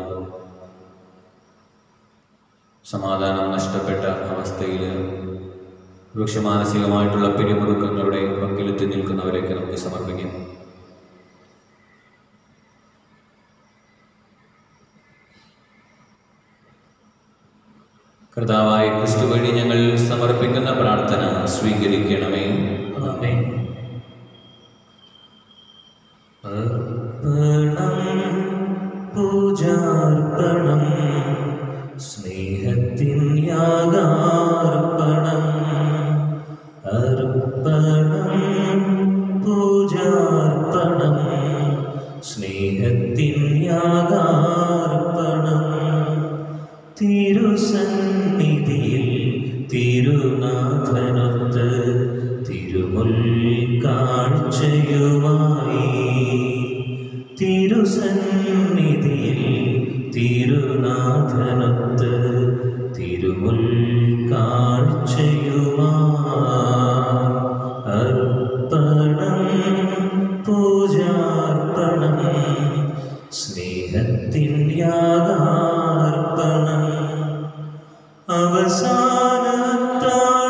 സമാധാനം നഷ്ടപ്പെട്ട അവസ്ഥയിൽ വൃക്ഷ മാനസികമായിട്ടുള്ള പിരിമുറുക്കങ്ങളുടെ പക്കിലെത്തി നിൽക്കുന്നവരെയൊക്കെ നമുക്ക് സമർപ്പിക്കാം കർത്താവായ ക്രിസ്തു വഴി ഞങ്ങൾ സമർപ്പിക്കുന്ന പ്രാർത്ഥന സ്വീകരിക്കണമേ ആമേൻ അർപ്പണം പൂജാർപ്പണം സ്നേഹത്തിൻ യാഗാർപ്പണം അർപ്പണം പൂജാർപ്പണം സ്നേഹത്തിൻ യാഗാർപ്പണം തിരുസന്നിധിയിൽ തിരുനാഥനൊത്ത് തിരുമുൽ കാഴ്ചയുമായി തിരുസന്നിധിയിൽ തിരുനാഥനൊത്ത് തിരുമുൽ കാഴ്ചയുമായി അർപ്പണം പൂജാർപ്പണം സ്നേഹത്തിൻ യാഗാർപ്പണം അവസാനത്താൾ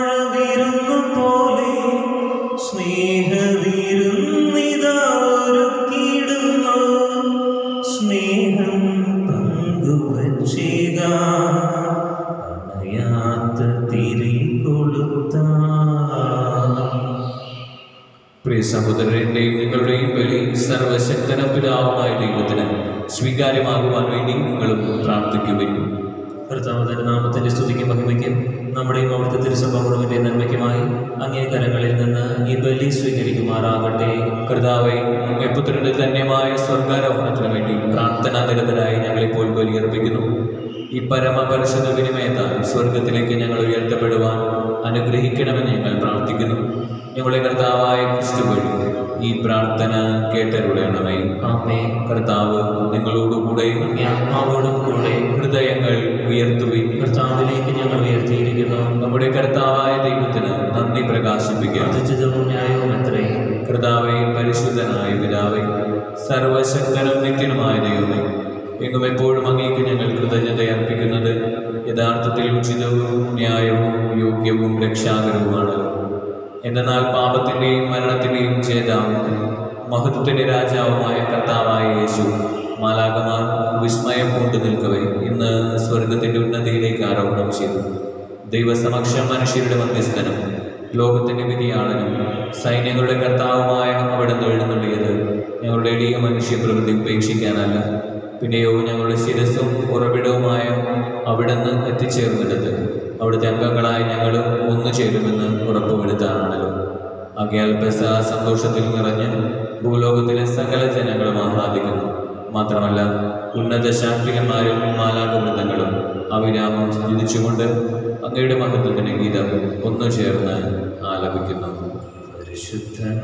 സഹോദരന്റെയും നിങ്ങളുടെയും ബലി സർവശക്തന പിതാവുമായ ദൈവത്തിന് സ്വീകാര്യമാകുവാൻ വേണ്ടി നിങ്ങളും പ്രാർത്ഥിക്കുവിൻ കർത്താവ് തന്റെ നാമത്തിന്റെ സ്തുതിക്കും മഹിമയ്ക്കും നമ്മുടെയും അവിടുത്തെ തിരുസഭ മുഴുവന്റെ നന്മയ്ക്കുമായി അങ്ങേ കരങ്ങളിൽ നിന്ന് ഈ ബലി സ്വീകരിക്കുമാറാകട്ടെ കർത്താവെ അങ്ങേ പുത്രന്റെ ധന്യമായ സ്വർഗാരോഹണത്തിന് വേണ്ടി പ്രാർത്ഥനാ നിരതരായി ഞങ്ങളിപ്പോൾ ബലിയർപ്പിക്കുന്നു ഈ പരമപരിശുദ്ധ വിനിമയത്താൽ സ്വർഗത്തിലേക്ക് ഞങ്ങൾ ഉയർത്തപ്പെടുവാൻ അനുഗ്രഹിക്കണമെന്ന് ഞങ്ങൾ പ്രാർത്ഥിക്കുന്നു ഞങ്ങളുടെ കർത്താവായ ക്രിസ്തു വഴി ഈ പ്രാർത്ഥന കേട്ടരുളയണമേ ആമേ കർത്താവ് നിങ്ങളോടുകൂടെ അങ്ങേ ആത്മാവോടും കൂടെ ഹൃദയങ്ങൾ ഉയർത്തുവിൻ കർത്താവിലേക്ക് ഞങ്ങൾ ഉയർത്തിയിരിക്കുന്നു നമ്മുടെ കർത്താവായ ദൈവത്തിന് നന്ദി പ്രകാശിപ്പിക്കാം ഉചിതവും ന്യായവും എത്രേ കർത്താവെ പരിശുദ്ധനായ പിതാവേ സർവശക്തനും നിത്യനുമായ ദൈവമേ എങ്ങും എപ്പോഴും അങ്ങേക്ക് ഞങ്ങൾ കൃതജ്ഞത അർപ്പിക്കുന്നത് യഥാർത്ഥത്തിൽ ഉചിതവും ന്യായവും യോഗ്യവും രക്ഷാകരവുമാണ് എന്നാൽ പാപത്തിൻ്റെയും മരണത്തിൻ്റെയും ജേതാവും മഹത്വത്തിൻ്റെ രാജാവുമായ കർത്താവായ യേശു മാലാകമാർ വിസ്മയം പൂണ്ടു നിൽക്കവേ ഇന്ന് സ്വർഗത്തിൻ്റെ ഉന്നതിയിലേക്ക് ആരോപണം ചെയ്തു ദൈവസമക്ഷം മനുഷ്യരുടെ മധ്യസ്ഥനും ലോകത്തിന്റെ വിധിയാളനും സൈന്യങ്ങളുടെ കർത്താവുമായ അവിടുന്ന് എഴുന്നള്ളിയത് ഞങ്ങളുടെ എളിയ മനുഷ്യ പ്രകൃതി ഉപേക്ഷിക്കാനല്ല പിന്നെയോ ഞങ്ങളുടെ ശിരസും ഉറവിടവുമായ അവിടുന്ന് എത്തിച്ചേർന്നിടത്ത് അവിടുത്തെ അംഗങ്ങളായ ഞങ്ങളും ഒന്നു ചേരുമെന്ന് ഉറപ്പുവരുത്താനാണല്ലോ ആകയാൽ പെസ സന്തോഷത്തിൽ നിറഞ്ഞ് ഭൂലോകത്തിലെ സകല ജനങ്ങളും ആഹ്ലാദിക്കുന്നു മാത്രമല്ല ഉന്നത ശാക്തികന്മാരും മാലാകവൃന്ദങ്ങളും അവിരാമം സ്തുതിച്ചുകൊണ്ട് അങ്ങയുടെ മഹത്വത്തിന് ഗീതം ഒന്നു ചേർന്ന് ആലപിക്കുന്നു പരിശുദ്ധൻ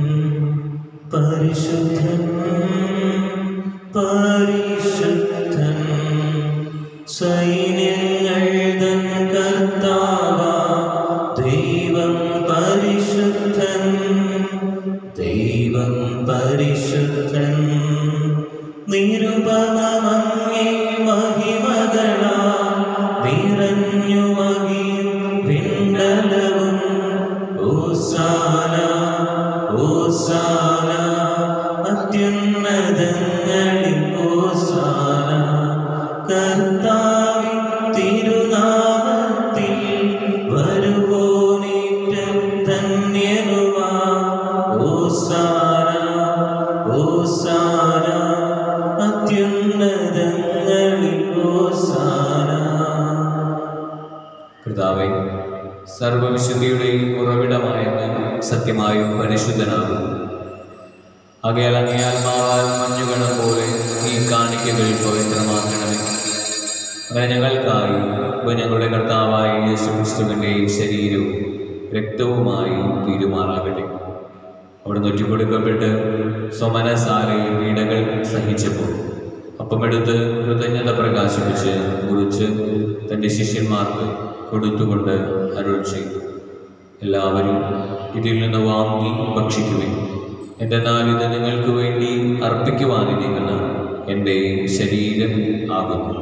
പരിശുദ്ധൻ പരിശുദ്ധൻ സൈന്യങ്ങൾ തൻ കർത്താവ ദൈവം പരിശുദ്ധൻ ദൈവം പരിശുദ്ധൻ നിരുപമങ്ങേ മഹിമകളാ നിറഞ്ഞു മകിയും പിണ്ടലവും ഓസാന ഓസാന അത്യുന്നതങ്ങളിൽ ഓസാന കർത്താവിൻ തിരുനാമത്തിൽ വരുവോനേറ്റം ധന്യനുമാ ഓസാന ഓസാന അത്യുന്നതങ്ങളിൽ ഓസാന കർത്താവെ സർവവിശുദ്ധിയുടെയും ഉറവിടമായ അങ്ങ് സത്യമായും പരിശുദ്ധനാകുന്നു ആകയാൽ അങ്ങേ ആത്മാവാൽ മഞ്ഞുകണം പോലെ ഈ കാണിക്കകൾ പവിത്രമാക്കണമേ അങ്ങനെ ഞങ്ങൾക്കായി ഇപ്പൊ ഞങ്ങളുടെ കർത്താവായ യേശു ക്രിസ്തുവിൻ്റെ ശരീരവും രക്തവുമായി തീരുമാറാകട്ടെ അവിടെ നൊറ്റിക്കൊടുക്കപ്പെട്ട് സ്വമനസാലയിൽ പീഡകൾ സഹിച്ചപ്പോൾ അപ്പമെടുത്ത് കൃതജ്ഞത പ്രകാശിപ്പിച്ച് മുറിച്ച് തൻ്റെ ശിഷ്യന്മാർക്ക് കൊടുത്തുകൊണ്ട് അരുൾ ചെയ്തു എല്ലാവരും ഇതിൽ നിന്ന് വാങ്ങി ഭക്ഷിക്കുവിൻ എന്തെന്നാൽ ഇത് നിങ്ങൾക്ക് വേണ്ടി അർപ്പിക്കുവാനിരിക്കുന്ന എൻ്റെ ശരീരം ആകുന്നു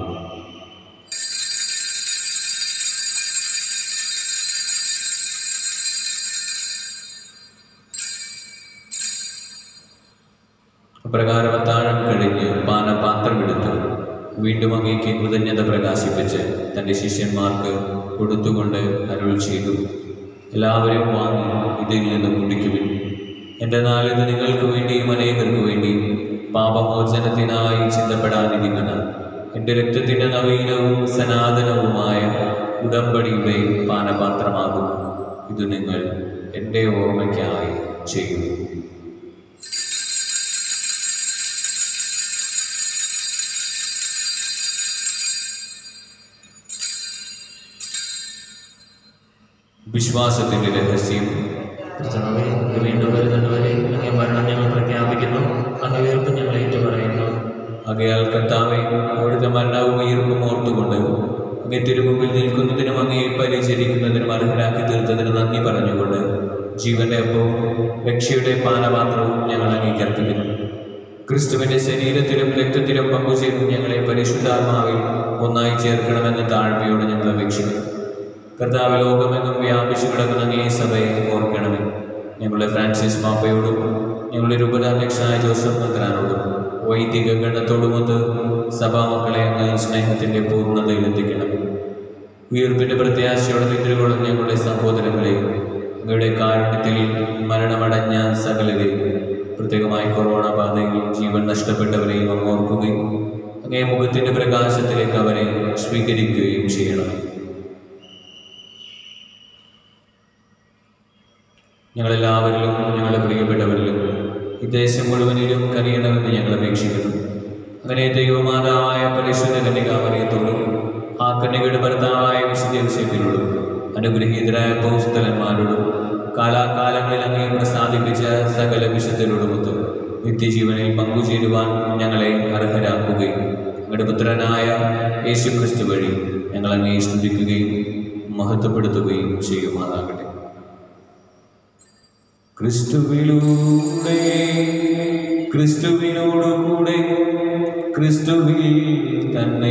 അപ്രകാരം അത്താഴം കഴിഞ്ഞ് പാനപാത്രമെടുത്ത് വീണ്ടും അങ്ങേക്ക് കൃതജ്ഞത പ്രകാശിപ്പിച്ച് തൻ്റെ ശിഷ്യന്മാർക്ക് കൊടുത്തുകൊണ്ട് അരുൾ ചെയ്തു എല്ലാവരും വാങ്ങി ഇതിൽ നിന്ന് കുടിക്കുവിൻ എൻ്റെ നാളിത് നിങ്ങൾക്ക് വേണ്ടിയും അനേകർക്ക് വേണ്ടിയും പാപമോചനത്തിനായി ചിന്തപ്പെടാനിരിക്കുന്ന എൻ്റെ രക്തത്തിൻ്റെ നവീനവും സനാതനവുമായ ഉടമ്പടിയുടെ പാനപാത്രമാകുന്നു ഇത് നിങ്ങൾ എൻ്റെ ഓർമ്മയ്ക്കായി ചെയ്യുന്നു വിശ്വാസത്തിൻ്റെ രഹസ്യം കർത്താവേ അങ്ങ് വീണ്ടും വരുന്നതുവരെ അങ്ങേ മരണം ഞങ്ങൾ പ്രഖ്യാപിക്കുന്നു അങ്ങ് വീർപ്പ് ഞങ്ങൾ ഏറ്റുപറയുന്നു ആകയാൽ കർത്താവെ അവിടുത്തെ മരണവും ഉയർപ്പും ഓർത്തുകൊണ്ട് അങ്ങേ തിരുമുമ്പിൽ നിൽക്കുന്നതിനും അങ്ങയെ പരിചരിക്കുന്നതിനും അർഹരാക്കി തീർത്തതിന് നന്ദി പറഞ്ഞുകൊണ്ട് ജീവന്റെ അപ്പവും രക്ഷയുടെ പാനപാത്രവും ഞങ്ങൾ അങ്ങേക്ക് അർപ്പിക്കുന്നു ക്രിസ്തുവിന്റെ ശരീരത്തിലും രക്തത്തിലും പങ്കുചേർന്ന് ഞങ്ങളെ പരിശുദ്ധാത്മാവിൽ ഒന്നായി ചേർക്കണമെന്ന് താഴ്മയോട് ഞങ്ങൾ അപേക്ഷിക്കുന്നു കർത്താവ് ലോകമെങ്ങും വ്യാപിച്ചു കിടക്കുന്ന അങ്ങേ സഭയെ ഓർക്കണമേ ഞങ്ങളുടെ ഫ്രാൻസിസ് പാപ്പയോടും ഞങ്ങളുടെ രൂപതാധ്യക്ഷനായ ജോസഫ് മെത്രാനോടും വൈദിക ഗണത്തോടുമൊത്ത് സഭാമക്കളെ അങ്ങ് സ്നേഹത്തിന്റെ പൂർണ്ണതയിലെത്തിക്കണം ഉയർപ്പിന്റെ പ്രത്യാശയോടെ നിദ്രകൊള്ളും ഞങ്ങളുടെ സഹോദരങ്ങളെ അങ്ങയുടെ കാരുണ്യത്തിൽ മരണമടഞ്ഞ സകലരെയും പ്രത്യേകമായി കൊറോണ ബാധയിൽ ജീവൻ നഷ്ടപ്പെട്ടവരെയും അങ്ങ് ഓർക്കുകയും അങ്ങേ മുഖത്തിന്റെ പ്രകാശത്തിലേക്ക് അവരെ സ്വീകരിക്കുകയും ചെയ്യണം ഞങ്ങളെല്ലാവരിലും ഞങ്ങളുടെ പ്രിയപ്പെട്ടവരിലും ഈ ദേശം മുഴുവനിലും കനിയണമെന്ന് ഞങ്ങൾ അപേക്ഷിക്കുന്നു അങ്ങനെ ദൈവമാതാവായ പരിശുദ്ധ കന്യകാമറിയത്തോടും ആ കന്യകയുടെ ഭർത്താവായ വിശുദ്ധ വിഷയത്തിനോടും അനുഗ്രഹീതരായ പൗസ്തലന്മാരോടും കാലാകാലങ്ങളിൽ അങ്ങേ പ്രസാദിപ്പിച്ച സകല വിശുദ്ധരോടുമൊത്ത് നിത്യജീവനിൽ പങ്കുചേരുവാൻ ഞങ്ങളെ അർഹരാക്കുകയും അങ്ങയുടെ പുത്രനായ യേശു ക്രിസ്തു വഴി ഞങ്ങൾ അങ്ങേ സ്തുതിക്കുകയും മഹത്വപ്പെടുത്തുകയും ചെയ്യുമാറാകട്ടെ ക്രിസ്തുവിലൂടെ ക്രിസ്തുവിനോടുകൂടെ ക്രിസ്തുവിൽ തന്നെ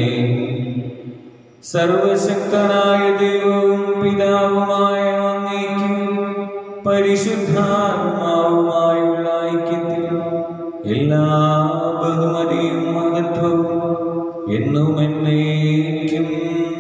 സർവശക്തനായ ദൈവവും പിതാവുമായ അങ്ങേക്കും പരിശുദ്ധാത്മാവുമായുള്ള ഐക്യത്തിൽ എല്ലാ ബഹുമതിയും മഹത്വവും എന്നും എന്നേക്കും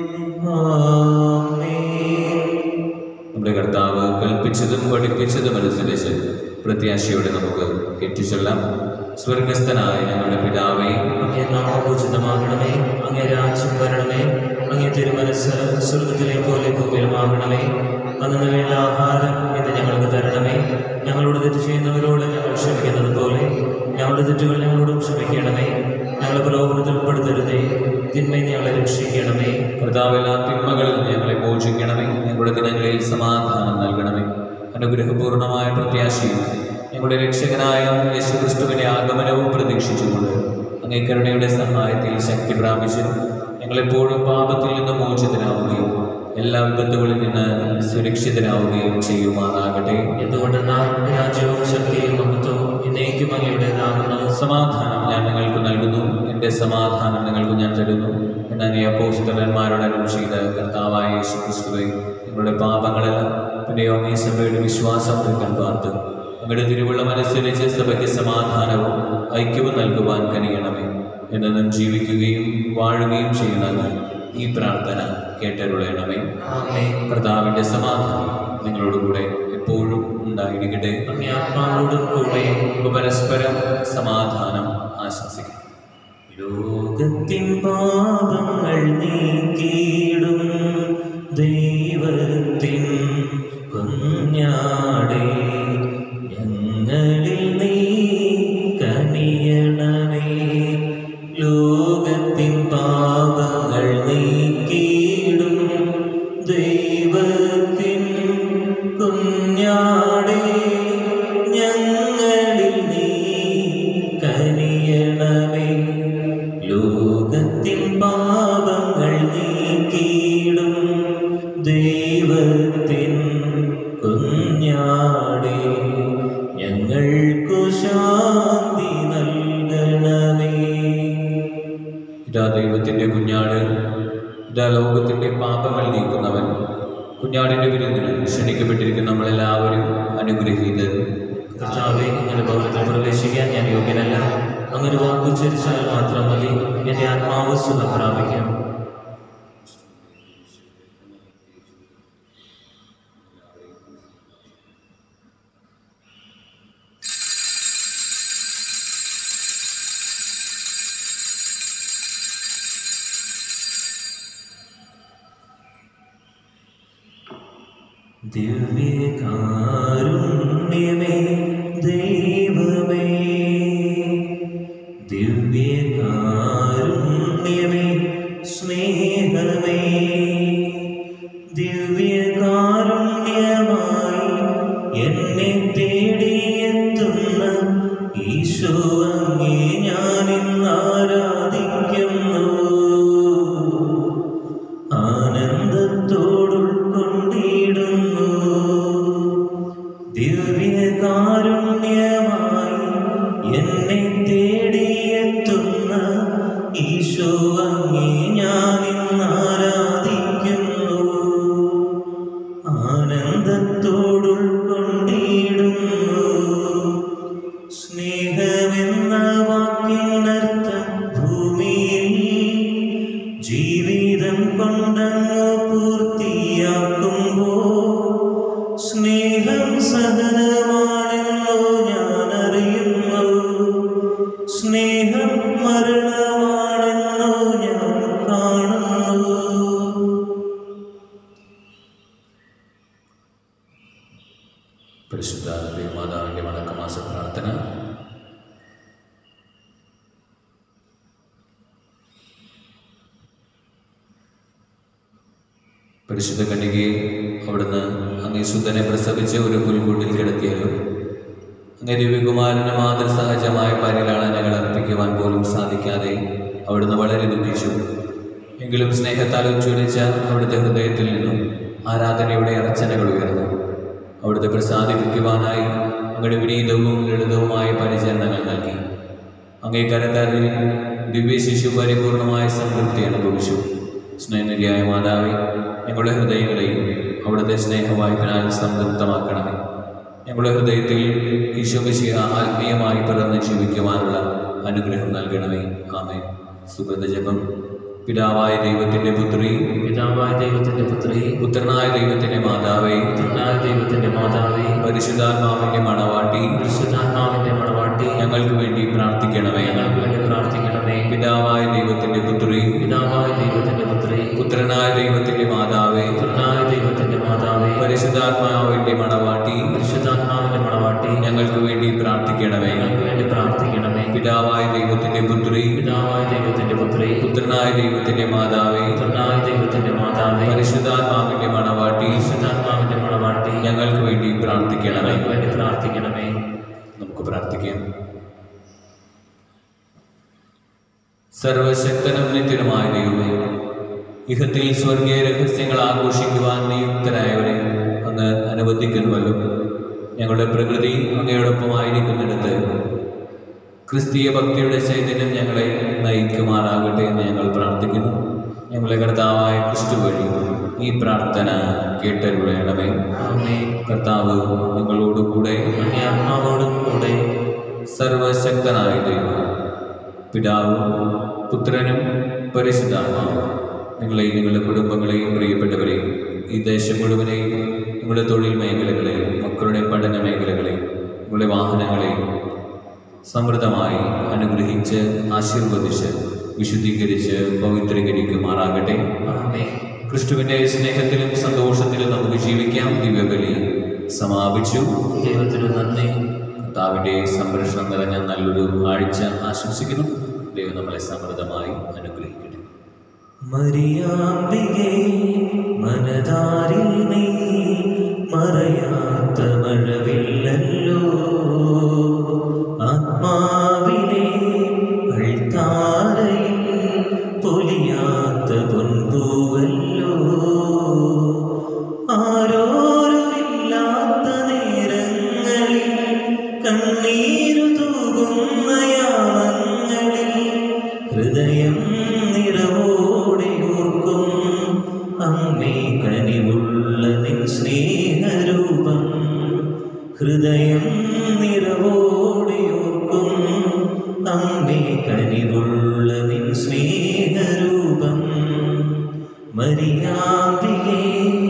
ആമേൻ. നമ്മുടെ കർത്താവ് കൽപ്പിച്ചതും പഠിപ്പിച്ചതും അനുസരിച്ച് പ്രത്യാശയോടെ നമുക്ക് ഏറ്റുചൊല്ലാം സ്വർഗസ്ഥനായ ഞങ്ങളുടെ പിതാവേ അങ്ങേ നാമം പൂജിതമാകണമേ അങ്ങേ രാജ്യം വരണമേ അങ്ങേ തിരുമനസ് സ്വർഗത്തിലെ പോലെ ഭൂമിയിലുമാകണമേ അന്നു വേണ്ട ആഹാരം ഇന്ന് ഞങ്ങൾക്ക് തരണമേ ഞങ്ങളോട് തെറ്റ് ചെയ്യുന്നവരോട് ഞങ്ങൾ ക്ഷമിക്കുന്നത് പോലെ ഞങ്ങളുടെ തെറ്റുകൾ ഞങ്ങളോടും ക്ഷമിക്കണമേ ഞങ്ങളെ പ്രലോഭനത്തിൽ ഉൾപ്പെടുത്തരുതേ തിന്മയെ ഞങ്ങളെ രക്ഷിക്കണമേ കർത്താവെല്ലാ തിന്മകളിൽ നിന്ന് ഞങ്ങളെ മോചിക്കണമേ ഞങ്ങളുടെ ദിനങ്ങളിൽ സമാധാനം നൽകണമേ അനുഗ്രഹപൂർണമായ പ്രത്യാശയും ഞങ്ങളുടെ രക്ഷകനായ യേശുക്രിസ്തുവിന്റെ ആഗമനവും പ്രതീക്ഷിച്ചുകൊണ്ട് അങ്ങേ കരുണയുടെ സഹായത്തിൽ ശക്തി പ്രാപിച്ച് ഞങ്ങളെപ്പോഴും പാപത്തിൽ നിന്ന് മോചിതരാവുകയും എല്ലാ വിപത്തുകളിൽ നിന്ന് സുരക്ഷിതരാവുകയും ചെയ്യുമാറാകട്ടെ എന്തുകൊണ്ടെന്നാൽ രാജ്യവും ശക്തിയും മഹത്വവും എന്നേക്കും അങ്ങയുടേതാകുന്നു സമാധാനം ഞാൻ നിങ്ങൾക്ക് നൽകുന്നു എൻ്റെ സമാധാനം നിങ്ങൾക്ക് ഞാൻ തരുന്നു എന്നാൽ ഈ അപ്പോസ്തലന്മാരോട് അരുൾ ചെയ്ത കർത്താവായ യേശു ക്രിസ്തുവെ നിങ്ങളുടെ പാപങ്ങളെല്ലാം പിന്നെ അങ്ങേ സഭയുടെ വിശ്വാസം നിൽക്കാൻ പാർത്ത് അങ്ങയുടെ തിരുവുള്ളമനുസരിച്ച് സഭയ്ക്ക് സമാധാനവും ഐക്യവും നൽകുവാൻ കനിയണമേ എന്നും ജീവിക്കുകയും വാഴുകയും ചെയ്യുന്ന ഈ പ്രാർത്ഥന കേട്ടരുളയണമേ ആമേൻ കർത്താവിൻ്റെ സമാധാനം നിങ്ങളോടുകൂടെ എപ്പോഴും ഉണ്ടായിരിക്കട്ടെ അങ്ങേ ആത്മാവോടും കൂടെ നമുക്ക് പരസ്പരം സമാധാനം ആശംസിക്കാം ലോകത്തിൻ പാപങ്ങൾ നീക്കിയിടും ദൈവത്തിൻ കുഞ്ഞാടേ ഞങ്ങളിൽ നീ കനിയണമേ ലോകത്തിൻ പാപങ്ങൾ നീക്കിയിടും ദൈവത്തിൻ കുഞ്ഞാടേ ഞങ്ങളിൽ നീ കനിയണമേ ലോകത്തിൻ പാപങ്ങൾ നീക്കിയിടും ദൈവത്തിൻ കുഞ്ഞാടേ ഞങ്ങൾക്കു ശാന്തി നൽകണമേ ഇതാ ദൈവത്തിൻ്റെ കുഞ്ഞാട് ഇതാ ലോകത്തിൻ്റെ പാപങ്ങൾ നീക്കുന്നവൻ കുഞ്ഞാടിൻ്റെ വിരുന്നിന് ക്ഷണിക്കപ്പെട്ടിരിക്കുന്ന നമ്മളെല്ലാവരും അനുഗ്രഹീതർ കർത്താവെ ഇങ്ങനെ ഭവനത്തിൽ പ്രവേശിക്കാൻ ഞാൻ യോഗ്യനല്ല അങ്ങനെ വാക്കുച്ചരിച്ചാൽ മാത്രം മതി എൻ്റെ ആത്മാവ് സുഖം പ്രാപിക്കാം ദിവ്യകാരുണ്യമേ ദൈവമേ ദിവ്യകാരുണ്യമേ സ്നേഹമേ ദിവ്യകാരുണ്യമായി എന്നെ തേടിയെത്തുന്ന ഈശോ അങ്ങേ ഞാനിന്ന് ആരാധിക്കുന്നു ആനന്ദത്തോടുൾക്കൊണ്ടിടുന്നു ദിവ്യകാരുണ്യമായി എന്നെ തേടിയെത്തുന്ന ഈശോ അങ്ങേ ഞാനിന്ന് ആരാധിക്കുന്നു ആനന്ദത്തോടുൾക്കൊണ്ടിടുന്നു സ്നേഹമെന്ന വാക്കിനർത്ഥം ഭൂമിയിൽ ജീവിതം കൊണ്ടങ്ങ് പൂർത്തിയാക്കുമ്പോ സ്നേഹ സ്നേഹം മരണമാണെന്നു ഞാൻ കാണുന്നു പരിശുദ്ധ ദേവമാതാവിൻ്റെ വണക്കമാസ പ്രാർത്ഥന പരിശുദ്ധ കന്യകയെ അവിടുന്ന് അങ്ങേ ശുദ്ധനെ പ്രസവിച്ച് ഒരു പുൽക്കൂട്ടിൽ കിടത്തിയല്ലോ അങ്ങേ ദിവ്യകുമാരന് മാതൃസഹജമായ പരിലാളന ഞങ്ങൾ അർപ്പിക്കുവാൻ പോലും സാധിക്കാതെ അവിടുന്ന് വളരെ ദുഃഖിച്ചു എങ്കിലും സ്നേഹത്താൽ ഉജ്ജ്വലിച്ച അവിടുത്തെ ഹൃദയത്തിൽ നിന്നും ആരാധനയുടെ അർച്ചനകൾ ഉയർന്നു അവിടുത്തെ പ്രസാദിപ്പിക്കുവാനായി അങ്ങയുടെ വിനീതവും ലളിതവുമായ പരിചരണങ്ങൾ നൽകി അങ്ങേ കരതറിൽ ദിവ്യ ശിശു പരിപൂർണമായ സംതൃപ്തി അനുഭവിച്ചു സ്നേഹനിധിയായ മാതാവേ ഞങ്ങളുടെ ഹൃദയങ്ങളെയും അവിടുത്തെ സ്നേഹവായ്പനാൽ സംതൃപ്തമാക്കണമേ ഞങ്ങളുടെ ഹൃദയത്തിൽ ഈശോമിശിഹ ആത്മീയമായി പിറന്ന് ജീവിക്കുവാനുള്ള അനുഗ്രഹം നൽകണമേ ആമേ സുഹൃത ജപം പിതാവായ ദൈവത്തിൻ്റെ പുത്രി പിതാവായ ദൈവത്തിന്റെ പുത്രി പുത്രനായ ദൈവത്തിൻ്റെ മാതാവേ പുത്രനായ ദൈവത്തിന്റെ മാതാവേ പരിശുദ്ധാത്മാവിൻ്റെ മണവാട്ടി പരിശുദ്ധാത്മാവിന്റെ മണവാട്ടി ഞങ്ങൾക്ക് വേണ്ടി പ്രാർത്ഥിക്കണമേ ഞങ്ങൾക്ക് വേണ്ടി പ്രാർത്ഥിക്കണമേ പിതാവായ ദൈവത്തിൻ്റെ പുത്രി പിതാവായ ദൈവത്തിന്റെ പുത്രി പുത്രനായ ദൈവത്തിൻ്റെ മാതാവേ പുത്രനായ ദൈവത്തിന്റെ മാതാവേ പരിശുദ്ധാത്മാവിൻ്റെ മണവാട്ടി പരിശുദ്ധാത്മാവിന്റെ മണവാട്ടി ഞങ്ങൾക്ക് വേണ്ടി പ്രാർത്ഥിക്കണമേ ഞങ്ങൾക്ക് വേണ്ടി പ്രാർത്ഥിക്കണമേ പിതാവായ ദൈവത്തിൻ്റെ പുത്രി പിതാവായ ദൈവത്തിന്റെ പുത്രി പുത്രനായ ദൈവത്തിൻ്റെ മാതാവേ പുത്രനായ ദൈവത്തിന്റെ മാതാവേ പരിശുദ്ധാത്മാവിൻ്റെ മണവാട്ടി പരിശുദ്ധാത്മാവിന്റെ മണവാട്ടി ഞങ്ങൾക്ക് വേണ്ടി പ്രാർത്ഥിക്കണമേ ഞങ്ങൾക്ക് വേണ്ടി പ്രാർത്ഥിക്കണമേ നമുക്ക് പ്രാർത്ഥിക്കാം സർവശക്തനും നിത്യനുമായ ദൈവമേ ഇഹത്തിൽ സ്വർഗീയ രഹസ്യങ്ങൾ ആഘോഷിക്കുവാൻ നിയുക്തരായവരെ അങ്ങ് അനുവദിക്കുന്നുവല്ലോ ഞങ്ങളുടെ പ്രകൃതി അങ്ങയോടൊപ്പമായിരിക്കുന്നിടത്ത് ക്രിസ്തീയ ഭക്തിയുടെ ചൈതന്യം ഞങ്ങളെ നയിക്കുമാറാകട്ടെ എന്ന് ഞങ്ങൾ പ്രാർത്ഥിക്കുന്നു ഞങ്ങളുടെ കർത്താവായ ക്രിസ്തു വഴി ഈ പ്രാർത്ഥന കേട്ടരുളയണമേ ആമേ കർത്താവ് നിങ്ങളോടുകൂടെ അങ്ങേ ആത്മാവോടും കൂടെ സർവശക്തനായ ദൈവം പിതാവും പുത്രനും പരിശുദ്ധാത്മാവും നിങ്ങളെയും നിങ്ങളുടെ കുടുംബങ്ങളെയും പ്രിയപ്പെട്ടവരെയും ഈ ദേശം മുഴുവനെയും നിങ്ങളുടെ തൊഴിൽ മേഖലകളെയും മക്കളുടെ പഠന മേഖലകളെയും നിങ്ങളുടെ വാഹനങ്ങളെയും സമൃദ്ധമായി അനുഗ്രഹിച്ച് ആശീർവദിച്ച് വിശുദ്ധീകരിച്ച് പവിത്രീകരിക്കുമാറാകട്ടെ ആമേ ക്രിസ്തുവിൻ്റെ സ്നേഹത്തിലും സന്തോഷത്തിലും നമുക്ക് ജീവിക്കാം ദിവ്യബലി സമാപിച്ചു ദൈവത്തിന് നന്ദി കർത്താവിൻ്റെ സംരക്ഷണം നിറഞ്ഞ നല്ലൊരു ആഴ്ച ആശംസിക്കുന്നു ദൈവം നമ്മളെ സമൃദ്ധമായി അനുഗ്രഹിക്കട്ടെ മരിയാമ്പികെ മനതാരിൽ നീ മറയാത്ത മഴവില്ലല്ലോ ആത്മാവിനെ അൾത്താരയിൽ പൊലിയാത്ത പൊൻപൂവല്ലോ ആരോരുമില്ലാത്ത നേരങ്ങളിൽ കണ്ണീരു തൂകുന്ന യാമങ്ങളിൽ ഹൃദയം നിറവോടെ ഓർക്കും അമ്മേ കനിവുള്ള നിൻ സ്നേഹരൂപം ഹൃദയം നിറവോടെ ഓർക്കും അമ്മേ കനിവുള്ള നിൻ സ്നേഹരൂപം മരിയാമ്പികേ